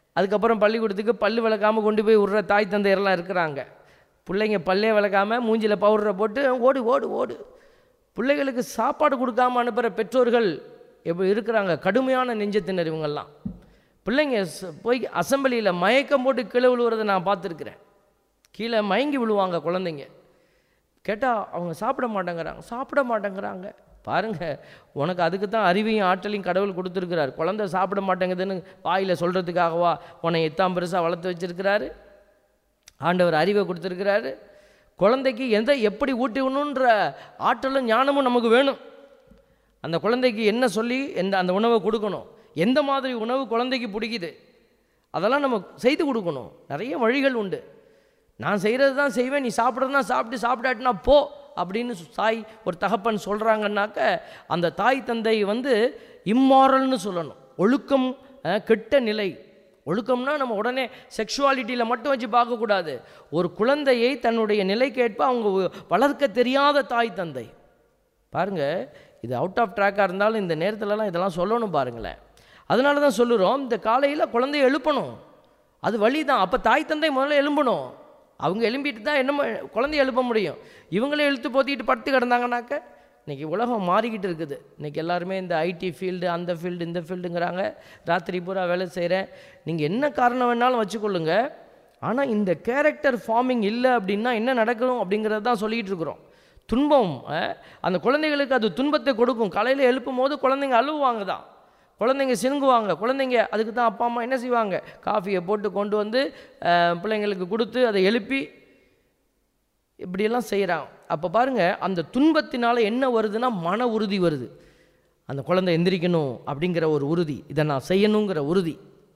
Speaker 2: அதுக்கப்புறம் பள்ளிக்கூடத்துக்கு பல்லு விளக்காமல் கொண்டு போய் விடுற தாய் தந்தையரெல்லாம் இருக்கிறாங்க பிள்ளைங்க பல்லே விளக்காமல் மூஞ்சில் பவுடரை போட்டு ஓடு ஓடு ஓடு பிள்ளைகளுக்கு சாப்பாடு கொடுக்காம அனுப்புகிற பெற்றோர்கள் எப்படி இருக்கிறாங்க கடுமையான நெஞ்சத்தினர் இவங்கெல்லாம் பிள்ளைங்க ச- போய் அசம்பிளியில் மயக்கம் போட்டு கீழே விழுவுறதை நான் பார்த்துருக்குறேன் கீழே மயங்கி விழுவாங்க குழந்தைங்க கேட்டால் அவங்க சாப்பிட மாட்டேங்கிறாங்க சாப்பிட மாட்டேங்கிறாங்க பாருங்க உனக்கு அதுக்கு தான் அறிவையும் ஆற்றலையும் கடவுள் கொடுத்துருக்கிறார் குழந்தை சாப்பிட மாட்டேங்குதுன்னு வாயில் சொல்கிறதுக்காகவா உன்னை எத்தாம் பெருசாக வளர்த்து வச்சிருக்கிறாரு ஆண்டவர் அறிவை கொடுத்துருக்கிறாரு குழந்தைக்கு எதை எப்படி ஊட்டிடணுன்ற ஆற்றலும் ஞானமும் நமக்கு வேணும் அந்த குழந்தைக்கு என்ன சொல்லி எந்த அந்த உணவை கொடுக்கணும் எந்த மாதிரி உணவு குழந்தைக்கு பிடிக்குது அதெல்லாம் நம்ம செய்து கொடுக்கணும் நிறைய வழிகள் உண்டு நான் செய்கிறது தான் செய்வேன் நீ சாப்பிட்றதுனா சாப்பிட்டு சாப்பிடாட்டினா போ அப்படின்னு சு- தாய் ஒரு தகப்பன் சொல்கிறாங்கன்னாக்க அந்த தாய் தந்தை வந்து இம்மாரல்னு சொல்லணும் ஒழுக்கம் அஹ், கெட்ட நிலை ஒழுக்கம்னா நம்ம உடனே செக்ஷுவாலிட்டியில் மட்டும் வச்சு பார்க்கக்கூடாது ஒரு குழந்தையை தன்னுடைய நிலைக்கேற்ப அவங்க வ- வளர்க்க தெரியாத தாய் தந்தை பாருங்க இது அவுட் ஆஃப் ட்ராக்காக இருந்தாலும் இந்த நேரத்துலலாம் இதெல்லாம் சொல்லணும் பாருங்களேன் அதனால தான் சொல்லுறோம் இந்த காலையில் குழந்தைய எழுப்பணும் அது வழி தான் அப்போ தாய் தந்தை முதல்ல எழும்பணும் அவங்க எழும்பிட்டு தான் என்ன ம- குழந்தைய எழுப்ப முடியும் இவங்களே இழுத்து போத்திட்டு படுத்து கிடந்தாங்கனாக்க இன்றைக்கி உலகம் மாறிக்கிட்டு இருக்குது இன்றைக்கி எல்லாருமே இந்த ஐடி ஃபீல்டு அந்த ஃபீல்டு இந்த ஃபீல்டுங்கிறாங்க ராத்திரி பூரா வேலை செய்கிறேன் நீங்கள் என்ன காரணம் வேணாலும் வச்சுக்கொள்ளுங்க ஆனால் இந்த கேரக்டர் ஃபார்மிங் இல்லை அப்படின்னா என்ன நடக்கும் அப்படிங்கிறத தான் சொல்லிகிட்டு இருக்கிறோம் துன்பம் அஹ், அந்த குழந்தைகளுக்கு அது துன்பத்தை கொடுக்கும் காலையில் எழுப்பும் போது குழந்தைங்க அழுவாங்க தான் குழந்தைங்க சினுங்குவாங்க குழந்தைங்க அதுக்கு தான் அப்பா அம்மா என்ன செய்வாங்க காஃபியை போட்டு கொண்டு வந்து அஹ், பிள்ளைங்களுக்கு கொடுத்து அதை எழுப்பி இப்படியெல்லாம் செய்கிறாங்க அப்போ பாருங்கள் அந்த துன்பத்தினால என்ன வருதுன்னா மன உறுதி வருது அந்த குழந்தை எந்திரிக்கணும் அப்படிங்கிற ஒரு உறுதி இதை நான் செய்யணுங்கிற உறுதி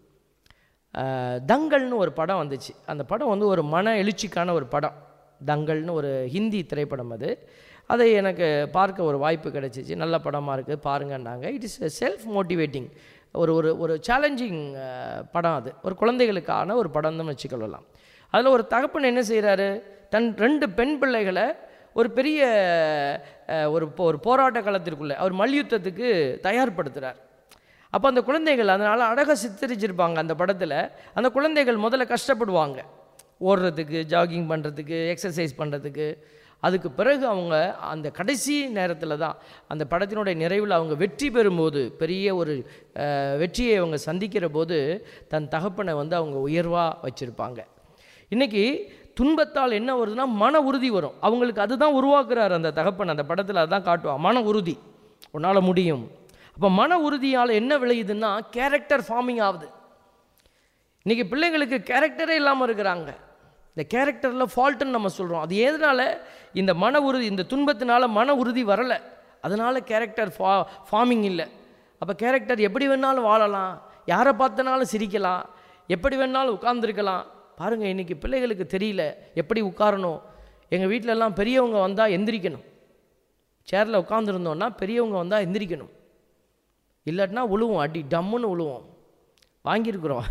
Speaker 2: அஹ், தங்கல்னு ஒரு படம் வந்துச்சு அந்த படம் வந்து ஒரு மன எழுச்சிக்கான ஒரு படம் தங்கல்னு ஒரு ஹிந்தி திரைப்படம் அது அதை எனக்கு பார்க்க ஒரு வாய்ப்பு கிடைச்சிச்சு நல்ல படமாக இருக்குது பாருங்கன்னாங்க இட் இஸ் செல்ஃப் மோட்டிவேட்டிங் ஒரு ஒரு ஒரு சேலஞ்சிங் படம் அது ஒரு குழந்தைகளுக்கான ஒரு படம் தான் வச்சுக்கொள்ளலாம் அதில் ஒரு தகப்பன் என்ன செய்கிறாரு தன் ரெண்டு பெண் பிள்ளைகளை ஒரு பெரிய அஹ், ஒரு போ- ஒரு போராட்ட காலத்திற்குள்ளே அவர் மல்யுத்தத்துக்கு தயார்படுத்துகிறார் அப்போ அந்த குழந்தைகள் அதனால் அழகாக சித்தரிச்சிருப்பாங்க அந்த படத்தில் அந்த குழந்தைகள் முதல்ல கஷ்டப்படுவாங்க ஓடுறதுக்கு ஜாகிங் பண்ணுறதுக்கு எக்ஸசைஸ் பண்ணுறதுக்கு அதுக்கு பிறகு அவங்க அந்த கடைசி நேரத்தில் தான் அந்த படத்தினுடைய நிறைவில் அவங்க வெற்றி பெறும்போது பெரிய ஒரு அஹ், வெற்றியை அவங்க சந்திக்கிற போது தன் தகப்பனை வந்து அவங்க உயர்வாக வச்சுருப்பாங்க இன்றைக்கி துன்பத்தால் என்ன வருதுன்னா மன உறுதி வரும் அவங்களுக்கு அதுதான் உருவாக்குறார் அந்த தகப்பன் அந்த படத்தில் அதான் காட்டுவான் மன உறுதி உன்னால் முடியும் அப்போ மன உறுதியால் என்ன விளையுதுன்னா கேரக்டர் ஃபார்மிங் ஆகுது இன்றைக்கி பிள்ளைங்களுக்கு கேரக்டரே இல்லாமல் இருக்கிறாங்க இந்த கேரக்டரில் ஃபால்ட்டுன்னு நம்ம சொல்கிறோம் அது எதனால் இந்த மன உறுதி இந்த துன்பத்தினால மன உறுதி வரலை அதனால் கேரக்டர் ஃபா ஃபார்மிங் இல்லை அப்போ கேரக்டர் எப்படி வேணாலும் வாழலாம் யாரை பார்த்தனாலும் சிரிக்கலாம் எப்படி வேணாலும் உட்கார்ந்துருக்கலாம் பாருங்கள் இன்றைக்கி பிள்ளைகளுக்கு தெரியல எப்படி உட்காரணும் எங்கள் வீட்டிலலாம் பெரியவங்க வந்தால் எந்திரிக்கணும் சேரில் உட்காந்துருந்தோன்னா பெரியவங்க வந்தால் எந்திரிக்கணும் இல்லாட்டினா உழுவோம் அடி டம்முன்னு உழுவோம் வாங்கியிருக்கிறோம்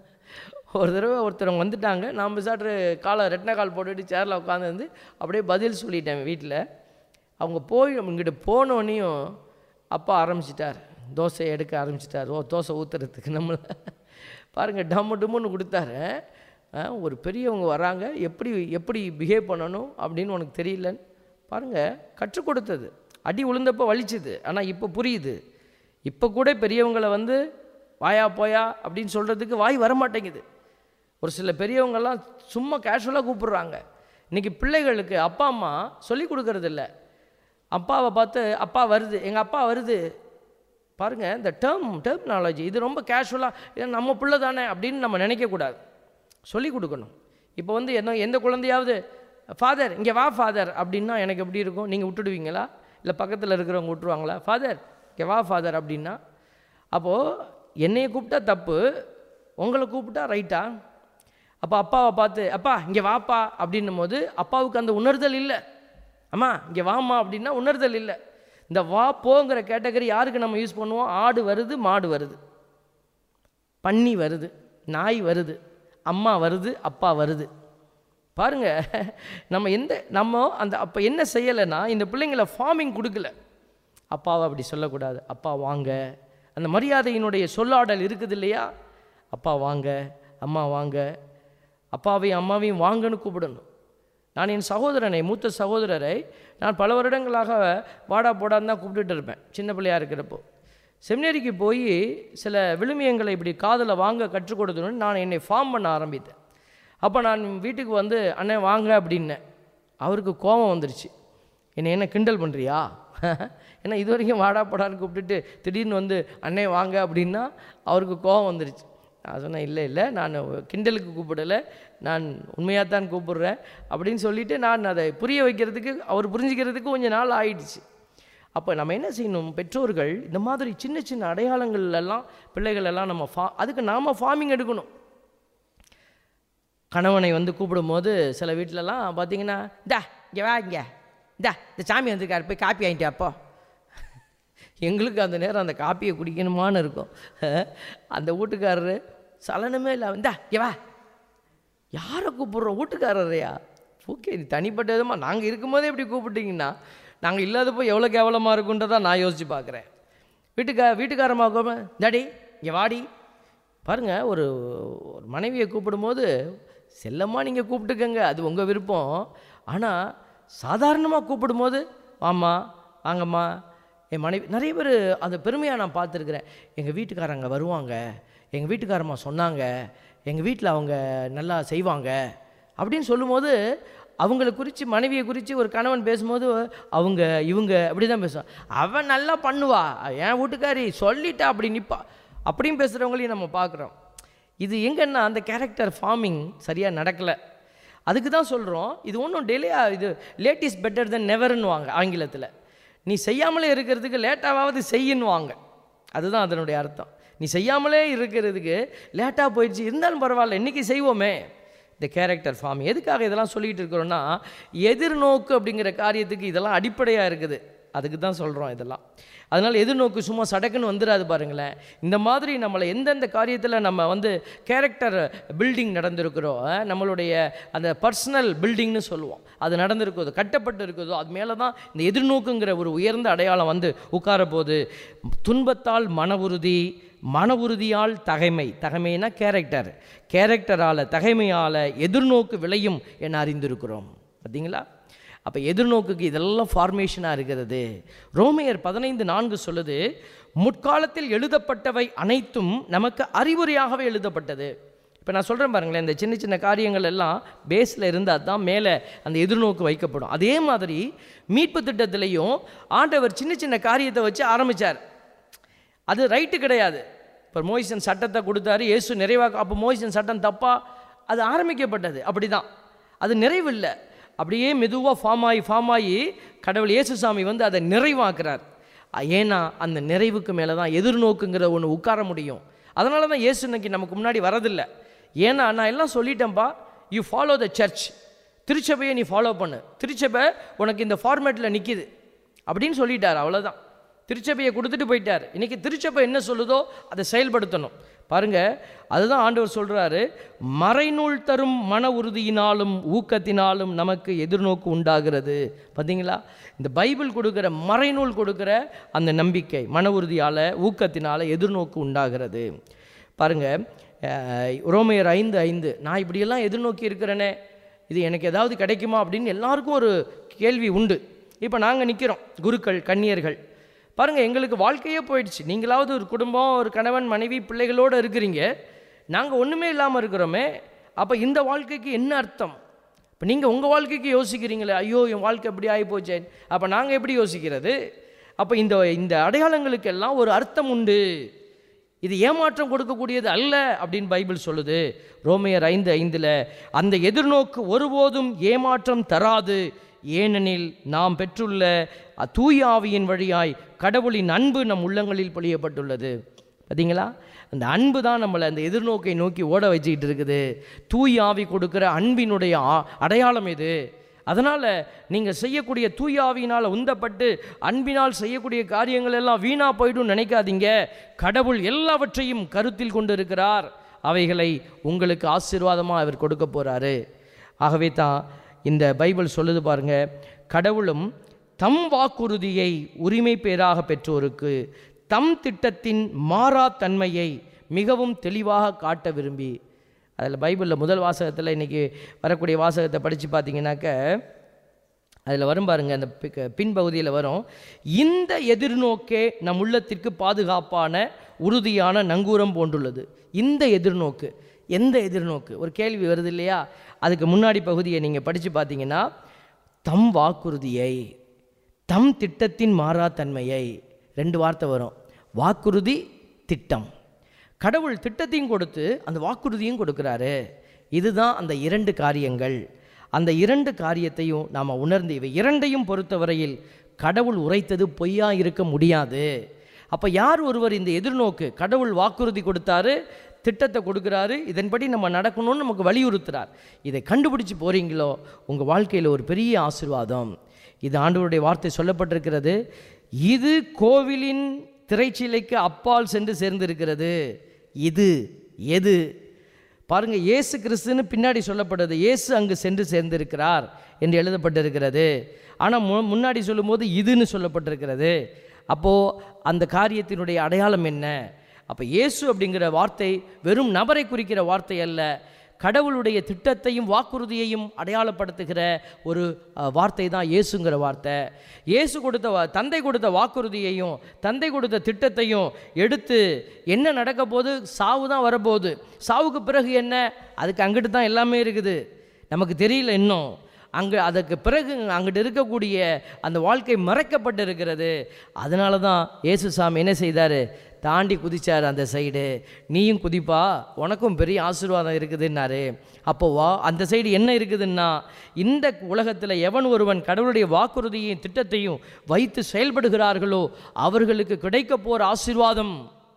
Speaker 2: ஒரு தடவை ஒருத்தர் வந்துட்டாங்க நான் பிசாட்டு காலை ரெட்டின கால் போட்டுட்டு சேரில் உட்காந்துருந்து அப்படியே பதில் சொல்லிட்டேன் வீட்டில் அவங்க போய் இங்கிட்ட போனோடனையும் அப்பா ஆரம்பிச்சிட்டார் தோசை எடுக்க ஆரம்பிச்சிட்டார் ஓ தோசை ஊற்றுறதுக்கு நம்மளை பாருங்கள் டம்மு டம்முன்னு கொடுத்தாரு ஆ, ஒரு பெரியவங்க வராங்க எப்படி எப்படி பிஹேவ் பண்ணணும் அப்படின்னு உனக்கு தெரியலன்னு பாருங்கள் கற்றுக் கொடுத்தது அடி விழுந்தப்போ வலிச்சுது ஆனால் இப்போ புரியுது இப்போ கூட பெரியவங்களை வந்து வாயா போயா அப்படின்னு சொல்கிறதுக்கு வாய் வர மாட்டேங்குது ஒரு சில பெரியவங்கெல்லாம் சும்மா கேஷுவலாக கூப்பிடுறாங்க இன்றைக்கி பிள்ளைகளுக்கு அப்பா அம்மா சொல்லி கொடுக்கறதில்ல அப்பாவை பார்த்து அப்பா வருது எங்கள் அப்பா வருது பாருங்கள் இந்த டேர்ம் டெர்மினாலஜி இது ரொம்ப கேஷுவலாக நம்ம பிள்ளை தானே அப்படின்னு நம்ம நினைக்கக்கூடாது சொல்லி கொடுக்கணும் இப்போ வந்து என்ன எந்த குழந்தையாவது ஃபாதர் இங்கே வா ஃபாதர் அப்படின்னா எனக்கு எப்படி இருக்கும் நீங்கள் விட்டுடுவீங்களா இல்லை பக்கத்தில் இருக்கிறவங்க விட்டுருவாங்களா ஃபாதர் இங்கே வா ஃபாதர் அப்படின்னா அப்போது என்னையை கூப்பிட்டா தப்பு உங்களை கூப்பிட்டா ரைட்டா அப்போ அப்பாவை பார்த்து அப்பா இங்கே வாப்பா அப்படின்னும் போது அப்பாவுக்கு அந்த உணர்தல் இல்லை அம்மா இங்கே வாம்மா அப்படின்னா உணர்தல் இல்லை இந்த வா போங்கிற கேட்டகரி யாருக்கு நம்ம யூஸ் பண்ணுவோம் ஆடு வருது மாடு வருது பன்னி வருது நாய் வருது அம்மா வருது அப்பா வருது பாருங்க நம்ம எந்த நம்ம அந்த அப்போ என்ன செய்யலைன்னா இந்த பிள்ளைங்களை ஃபார்மிங் கொடுக்கல அப்பாவை அப்படி சொல்லக்கூடாது அப்பா வாங்க அந்த மரியாதையினுடைய சொல்லாடல் இருக்குது இல்லையா அப்பா வாங்க அம்மா வாங்க அப்பாவையும் அம்மாவையும் வாங்கன்னு கூப்பிடணும் நான் என் சகோதரனை மூத்த சகோதரரை நான் பல வருடங்களாக வாடா போடான்னு தான் கூப்பிட்டுட்டு இருப்பேன் சின்ன பிள்ளையா இருக்கிறப்போ செமினரிக்கு போய் சில விழுமியங்களை இப்படி காதில் வாங்க கற்றுக் கொடுத்தோன்னு நான் என்னை ஃபார்ம் பண்ண ஆரம்பித்தேன் அப்போ நான் வீட்டுக்கு வந்து அண்ணன் வாங்க அப்படின்னேன் அவருக்கு கோபம் வந்துருச்சு என்னை என்ன கிண்டல் பண்ணுறியா ஏன்னா இது வரைக்கும் வாடா போடான்னு கூப்பிட்டுட்டு திடீர்னு வந்து அண்ணே வாங்க அப்படின்னா அவருக்கு கோபம் வந்துருச்சு நான் சொன்னேன் இல்லை இல்லை நான் கிண்டலுக்கு கூப்பிடலை நான் உண்மையாக தான் கூப்பிடுறேன் அப்படின்னு சொல்லிட்டு நான் அதை புரிய வைக்கிறதுக்கு அவர் புரிஞ்சுக்கிறதுக்கு கொஞ்சம் நாள் ஆயிடுச்சு அப்போ நம்ம என்ன செய்யணும் பெற்றோர்கள் இந்த மாதிரி சின்ன சின்ன அடையாளங்கள் எல்லாம் பிள்ளைகள் எல்லாம் நம்ம ஃபா அதுக்கு நாம் ஃபார்மிங் எடுக்கணும் கணவனை வந்து கூப்பிடும்போது சில வீட்டிலலாம் பார்த்தீங்கன்னா இந்தா இங்கே வா இங்கே இந்தா இந்த சாமி வந்திருக்காரு போய் காப்பி வாங்கிட்டு அப்போ எங்களுக்கு அந்த நேரம் அந்த காப்பியை குடிக்கணுமான்னு இருக்கும் அந்த வீட்டுக்காரரு சலனமே இல்லை இந்தா இங்கே வா யாரை கூப்பிட்றோம் வீட்டுக்காரரையா ஓகே இது தனிப்பட்ட விதமாக நாங்கள் இருக்கும்போதே இப்படி கூப்பிட்டீங்கன்னா நாங்கள் இல்லாதப்போ எவ்வளோ கேவலமாக இருக்குன்றதை நான் யோசித்து பார்க்குறேன் வீட்டுக்கா வீட்டுக்காரமாக கூப்ப டாடி இங்கே வாடி பாருங்கள் ஒரு ஒரு மனைவியை கூப்பிடும்போது செல்லம்மா நீங்கள் கூப்பிட்டுக்கங்க அது உங்கள் விருப்பம் ஆனால் சாதாரணமாக கூப்பிடும்போது வாம்மா வாங்கம்மா என் மனைவி நிறைய பேர் அந்த பெருமையாக நான் பார்த்துருக்குறேன் எங்கள் வீட்டுக்காரங்க வருவாங்க எங்கள் வீட்டுக்காரம்மா சொன்னாங்க எங்கள் வீட்டில் அவங்க நல்லா செய்வாங்க அப்படின்னு சொல்லும்போது அவங்கள குறித்து மனைவியை குறித்து ஒரு கணவன் பேசும்போது அவங்க இவங்க அப்படி தான் பேசுவான் அவன் நல்லா பண்ணுவா என் வீட்டுக்காரி சொல்லிட்டா அப்படி நிற்பா அப்படியும் பேசுகிறவங்களையும் நம்ம பார்க்குறோம் இது எங்கன்னா அந்த கேரக்டர் ஃபார்மிங் சரியாக நடக்கலை அதுக்கு தான் சொல்கிறோம் இது ஒன்றும் டெலியா இது லேட் இஸ் பெட்டர் தென் நெவர்னுவாங்க ஆங்கிலத்தில் நீ செய்யாமலே இருக்கிறதுக்கு லேட்டாவது செய்யுன்னுவாங்க அதுதான் அதனுடைய அர்த்தம் நீ செய்யாமலே இருக்கிறதுக்கு லேட்டாக போயிடுச்சு இருந்தாலும் பரவாயில்ல இன்றைக்கி செய்வோமே இந்த கேரக்டர் ஃபார்ம் எதுக்காக இதெல்லாம் சொல்லிகிட்டு இருக்கிறோன்னா எதிர்நோக்கு அப்படிங்கிற காரியத்துக்கு இதெல்லாம் அடிப்படையாக இருக்குது அதுக்கு தான் சொல்கிறோம் இதெல்லாம் அதனால் எதிர்நோக்கு சும்மா சடக்குன்னு வந்துடாது பாருங்களேன் இந்த மாதிரி நம்மளை எந்தெந்த காரியத்தில் நம்ம வந்து கேரக்டர் பில்டிங் நடந்திருக்கிறோம் அஹ், நம்மளுடைய அந்த பர்சனல் பில்டிங்னு சொல்லுவோம் அது நடந்திருக்குதோ கட்டப்பட்டு இருக்குதோ அது மேலே தான் இந்த எதிர்நோக்குங்கிற ஒரு உயர்ந்த அடையாளம் வந்து உட்கார போது துன்பத்தால் மன உறுதி மன உறுதியால் தகைமை தகைமைனா கேரக்டர் கேரக்டரால் தகைமையால் எதிர்நோக்கு விளையும் என அறிந்திருக்கிறோம் பார்த்தீங்களா அப்போ எதிர்நோக்குக்கு இதெல்லாம் ஃபார்மேஷனாக இருக்கிறது ரோமையர் பதினைந்து நான்கு சொல்லுது முற்காலத்தில் எழுதப்பட்டவை அனைத்தும் நமக்கு அறிவுரையாகவே எழுதப்பட்டது இப்போ நான் சொல்கிறேன் பாருங்களேன் இந்த சின்ன சின்ன காரியங்கள் எல்லாம் பேஸில் இருந்தால் தான் மேலே அந்த எதிர்நோக்கு வைக்கப்படும் அதே மாதிரி மீட்பு திட்டத்திலையும் ஆண்டவர் சின்ன சின்ன காரியத்தை வச்சு ஆரம்பித்தார் அது ரைட்டு கிடையாது இப்போ மோயிசன் சட்டத்தை கொடுத்தாரு இயேசு நிறைவாக்க அப்போ மோயிசன் சட்டம் தப்பா அது ஆரம்பிக்கப்பட்டது அப்படி தான் அது நிறைவு இல்லை அப்படியே மெதுவாக ஃபார்ம் ஆகி ஃபார்ம் ஆகி கடவுள் இயேசுசாமி வந்து அதை நிறைவாக்குறார் அ- ஏன்னா அந்த நிறைவுக்கு மேலே தான் எதிர்நோக்குங்கிற ஒன்று உட்கார முடியும் அதனால தான் இயேசு இன்னைக்கு நமக்கு முன்னாடி வரதில்லை ஏன்னா நான் எல்லாம் சொல்லிட்டேன்ப்பா யூ ஃபாலோ த சர்ச் திருச்சபையை நீ ஃபாலோ பண்ணு திருச்சபை உனக்கு இந்த ஃபார்மேட்டில் நிற்கிது அப்படின்னு சொல்லிட்டார் அவ்வளோதான் திருச்சபையை கொடுத்துட்டு போயிட்டார் இன்னைக்கு திருச்சபை என்ன சொல்லுதோ அதை செயல்படுத்தணும் பாருங்க அதுதான் ஆண்டவர் சொல்றாரு மறைநூல் தரும் மன உறுதியினாலும் ஊக்கத்தினாலும் நமக்கு எதிர்நோக்கு உண்டாகிறது பார்த்தீங்களா இந்த பைபிள் கொடுக்குற மறைநூல் கொடுக்குற அந்த நம்பிக்கை மன உறுதியால் ஊக்கத்தினால எதிர்நோக்கு உண்டாகிறது பாருங்க அஹ், ரோமையர் ஐந்து ஐந்து நான் இப்படியெல்லாம் எதிர்நோக்கி இருக்கிறேனே இது எனக்கு ஏதாவது கிடைக்குமா அப்படின்னு எல்லாருக்கும் ஒரு கேள்வி உண்டு இப்போ நாங்கள் நிற்கிறோம் குருக்கள் கன்னியர்கள் பாருங்கள் எங்களுக்கு வாழ்க்கையே போயிடுச்சு நீங்களாவது ஒரு குடும்பம் ஒரு கணவன் மனைவி பிள்ளைகளோடு இருக்கிறீங்க நாங்கள் ஒன்றுமே இல்லாமல் இருக்கிறோமே அப்போ இந்த வாழ்க்கைக்கு என்ன அர்த்தம் இப்போ நீங்கள் உங்கள் வாழ்க்கைக்கு யோசிக்கிறீங்களே ஐயோ என் வாழ்க்கை எப்படி ஆகி போச்சே அப்போ நாங்கள் எப்படி யோசிக்கிறது அப்போ இந்த இந்த அடையாளங்களுக்கெல்லாம் ஒரு அர்த்தம் உண்டு இது ஏமாற்றம் கொடுக்கக்கூடியது அல்ல அப்படின்னு பைபிள் சொல்லுது ரோமையர் ஐந்து ஐந்தில் அந்த எதிர்நோக்கு ஒருபோதும் ஏமாற்றம் தராது ஏனெனில் நாம் பெற்றுள்ள தூய ஆவியின் வழியாய் கடவுளின் அன்பு நம் உள்ளங்களில் பொழியப்பட்டுள்ளது பார்த்தீங்களா அந்த அன்பு தான் நம்மளை அந்த எதிர்நோக்கை நோக்கி ஓட வச்சுக்கிட்டு இருக்குது தூய ஆவி கொடுக்குற அன்பினுடைய ஆ- அடையாளம் இது அதனால் நீங்கள் செய்யக்கூடிய தூய ஆவியினால் உந்தப்பட்டு அன்பினால் செய்யக்கூடிய காரியங்கள் எல்லாம் வீணாக போயிடும் நினைக்காதீங்க கடவுள் எல்லாவற்றையும் கருத்தில் கொண்டு இருக்கிறார் அவைகளை உங்களுக்கு ஆசீர்வாதமாக அவர் கொடுக்க போகிறாரு ஆகவே தான் இந்த பைபிள் சொல்லுது பாருங்க கடவுளும் தம் வாக்குறுதியை உரிமை பேராக பெற்றோருக்கு தம் திட்டத்தின் மாறா தன்மையை மிகவும் தெளிவாக காட்ட விரும்பி அதில் பைபிளில் முதல் வாசகத்தில் இன்றைக்கி வரக்கூடிய வாசகத்தை படித்து பார்த்தீங்கன்னாக்க அதில் வரும் பாருங்க அந்த பி- பின்பகுதியில் வரும் இந்த எதிர்நோக்கே நம் உள்ளத்திற்கு பாதுகாப்பான உறுதியான நங்கூரம் போன்றுள்ளது இந்த எதிர்நோக்கு எந்த எதிர்நோக்கு ஒரு கேள்வி வருது இல்லையா அதுக்கு முன்னாடி பகுதியை நீங்கள் படித்து பார்த்தீங்கன்னா தம் வாக்குறுதியை தம் திட்டத்தின் மாறாத்தன்மையை ரெண்டு வார்த்தை வரும் வாக்குறுதி திட்டம் கடவுள் திட்டத்தையும் கொடுத்து அந்த வாக்குறுதியும் கொடுக்குறாரு இதுதான் அந்த இரண்டு காரியங்கள் அந்த இரண்டு காரியத்தையும் நாம் உணர்ந்து இவை இரண்டையும் பொறுத்தவரையில் கடவுள் உரைத்தது பொய்யா இருக்க முடியாது அப்போ யார் ஒருவர் இந்த எதிர்நோக்கு கடவுள் வாக்குறுதி கொடுத்தாரு திட்டத்தை கொடுக்குறாரு இதன்படி நம்ம நடக்கணும்னு நமக்கு வலியுறுத்துறார் இதை கண்டுபிடிச்சு போறீங்களோ உங்கள் வாழ்க்கையில் ஒரு பெரிய ஆசீர்வாதம் இது ஆண்டவருடைய வார்த்தை சொல்லப்பட்டிருக்கிறது இது கோவிலின் திரைச்சீலைக்கு அப்பால் சென்று சேர்ந்திருக்கிறது இது எது பாருங்க இயேசு கிறிஸ்துன்னு பின்னாடி சொல்லப்படுது இயேசு அங்கு சென்று சேர்ந்திருக்கிறார் என்று எழுதப்பட்டிருக்கிறது ஆனால் மு முன்னாடி சொல்லும்போது இதுன்னு சொல்லப்பட்டிருக்கிறது அப்போது அந்த காரியத்தினுடைய அடையாளம் என்ன அப்போ இயேசு அப்படிங்கிற வார்த்தை வெறும் நபரை குறிக்கிற வார்த்தை அல்ல கடவுளுடைய திட்டத்தையும் வாக்குறுதியையும் அடையாளப்படுத்துகிற ஒரு அஹ், வார்த்தை தான் இயேசுங்கிற வார்த்தை இயேசு கொடுத்த வா- தந்தை கொடுத்த வாக்குறுதியையும் தந்தை கொடுத்த திட்டத்தையும் எடுத்து என்ன நடக்க போகுது சாவு தான் வரப்போகுது சாவுக்கு பிறகு என்ன அதுக்கு அங்கிட்டு தான் எல்லாமே இருக்குது நமக்கு தெரியல இன்னும் அங்கே அதுக்கு பிறகு அங்கிட்டு இருக்கக்கூடிய அந்த வாழ்க்கை மறைக்கப்பட்டு இருக்கிறது அதனால தான் இயேசு சாமி என்ன செய்தார் தாண்டி குதிச்சார் அந்த சைடு நீயும் குதிப்பா உனக்கும் பெரிய ஆசீர்வாதம் இருக்குதுன்னாரு அப்போ வா அந்த சைடு என்ன இருக்குதுன்னா இந்த உலகத்தில் எவன் ஒருவன் கடவுளுடைய வாக்குறுதியையும் திட்டத்தையும் வைத்து செயல்படுகிறார்களோ அவர்களுக்கு கிடைக்க போகிற ஆசீர்வாதம்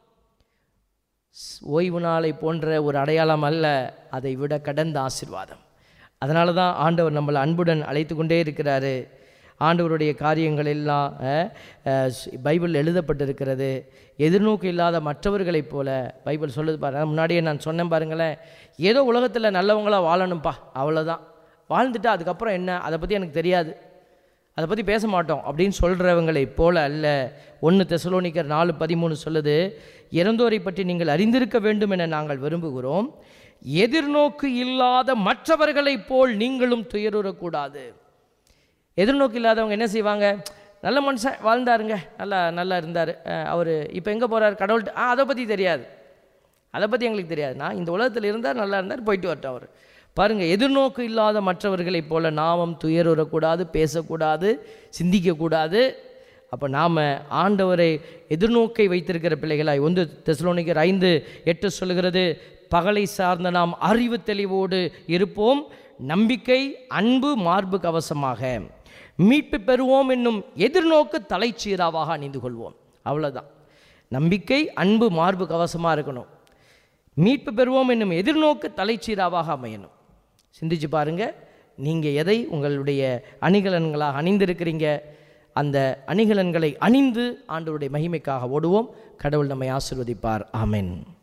Speaker 2: ஸ்- ஓய்வு நாளை போன்ற ஒரு அடையாளம் அல்ல அதை விட கடந்த ஆசீர்வாதம் அதனால தான் ஆண்டவர் நம்மளை அன்புடன் அழைத்து கொண்டே இருக்கிறாரு ஆண்டவருடைய காரியங்கள் எல்லாம் அஹ், அஹ், ஸ்- பைபிள் எழுதப்பட்டிருக்கிறது எதிர்நோக்கு இல்லாத மற்றவர்களைப் போல பைபிள் சொல்லுது பாருங்க முன்னாடியே நான் சொன்னேன் பாருங்களேன் ஏதோ உலகத்தில் நல்லவங்களா வாழணும்ப்பா அவ்வளோதான் வாழ்ந்துட்டு அதுக்கப்புறம் என்ன அதை பற்றி எனக்கு தெரியாது அதை பற்றி பேச மாட்டோம் அப்படின்னு சொல்கிறவங்களை போல அல்ல ஒன்று தெசலோனிக்கர் நாலு பதிமூணு சொல்லுது இறந்தோரை பற்றி நீங்கள் அறிந்திருக்க வேண்டும் என நாங்கள் விரும்புகிறோம் எதிர்நோக்கு இல்லாத மற்றவர்களைப் போல் நீங்களும் துயருறக்கூடாது எதிர்நோக்கு இல்லாதவங்க என்ன செய்வாங்க நல்ல மனுஷன் வாழ்ந்தாருங்க நல்லா நல்லா இருந்தார் அவர் இப்போ எங்கே போகிறார் கடவுள்கிட்ட ஆ அதை பற்றி தெரியாது அதை பற்றி எங்களுக்கு தெரியாது நான் இந்த உலகத்தில் இருந்தார் நல்லா இருந்தார் போயிட்டு வரட்டும் அவர் பாருங்கள் எதிர்நோக்கு இல்லாத மற்றவர்களைப் போல நாமும் துயருறக்கூடாது பேசக்கூடாது சிந்திக்கக்கூடாது அப்போ நாம் ஆண்டவரை எதிர்நோக்கை வைத்திருக்கிற பிள்ளைகளாய் ஒன்று தெசலோனிக்கர் ஐந்து எட்டு சொல்லுகிறது பகலை சார்ந்த நாம் அறிவு தெளிவோடு இருப்போம் நம்பிக்கை அன்பு மார்பு கவசமாக மீட்பு பெறுவோம் என்னும் எதிர்நோக்கு தலைச்சீராவாக அணிந்து கொள்வோம் அவ்வளோதான் நம்பிக்கை அன்பு மார்பு கவசமாக இருக்கணும் மீட்பு பெறுவோம் என்னும் எதிர்நோக்கு தலைச்சீராவாக அமையணும் சிந்திச்சு பாருங்க நீங்கள் எதை உங்களுடைய அணிகலன்களாக அணிந்திருக்கிறீங்க அந்த அணிகலன்களை அணிந்து ஆண்டவருடைய மகிமைக்காக ஓடுவோம் கடவுள் நம்மை ஆசிர்வதிப்பார் ஆமென்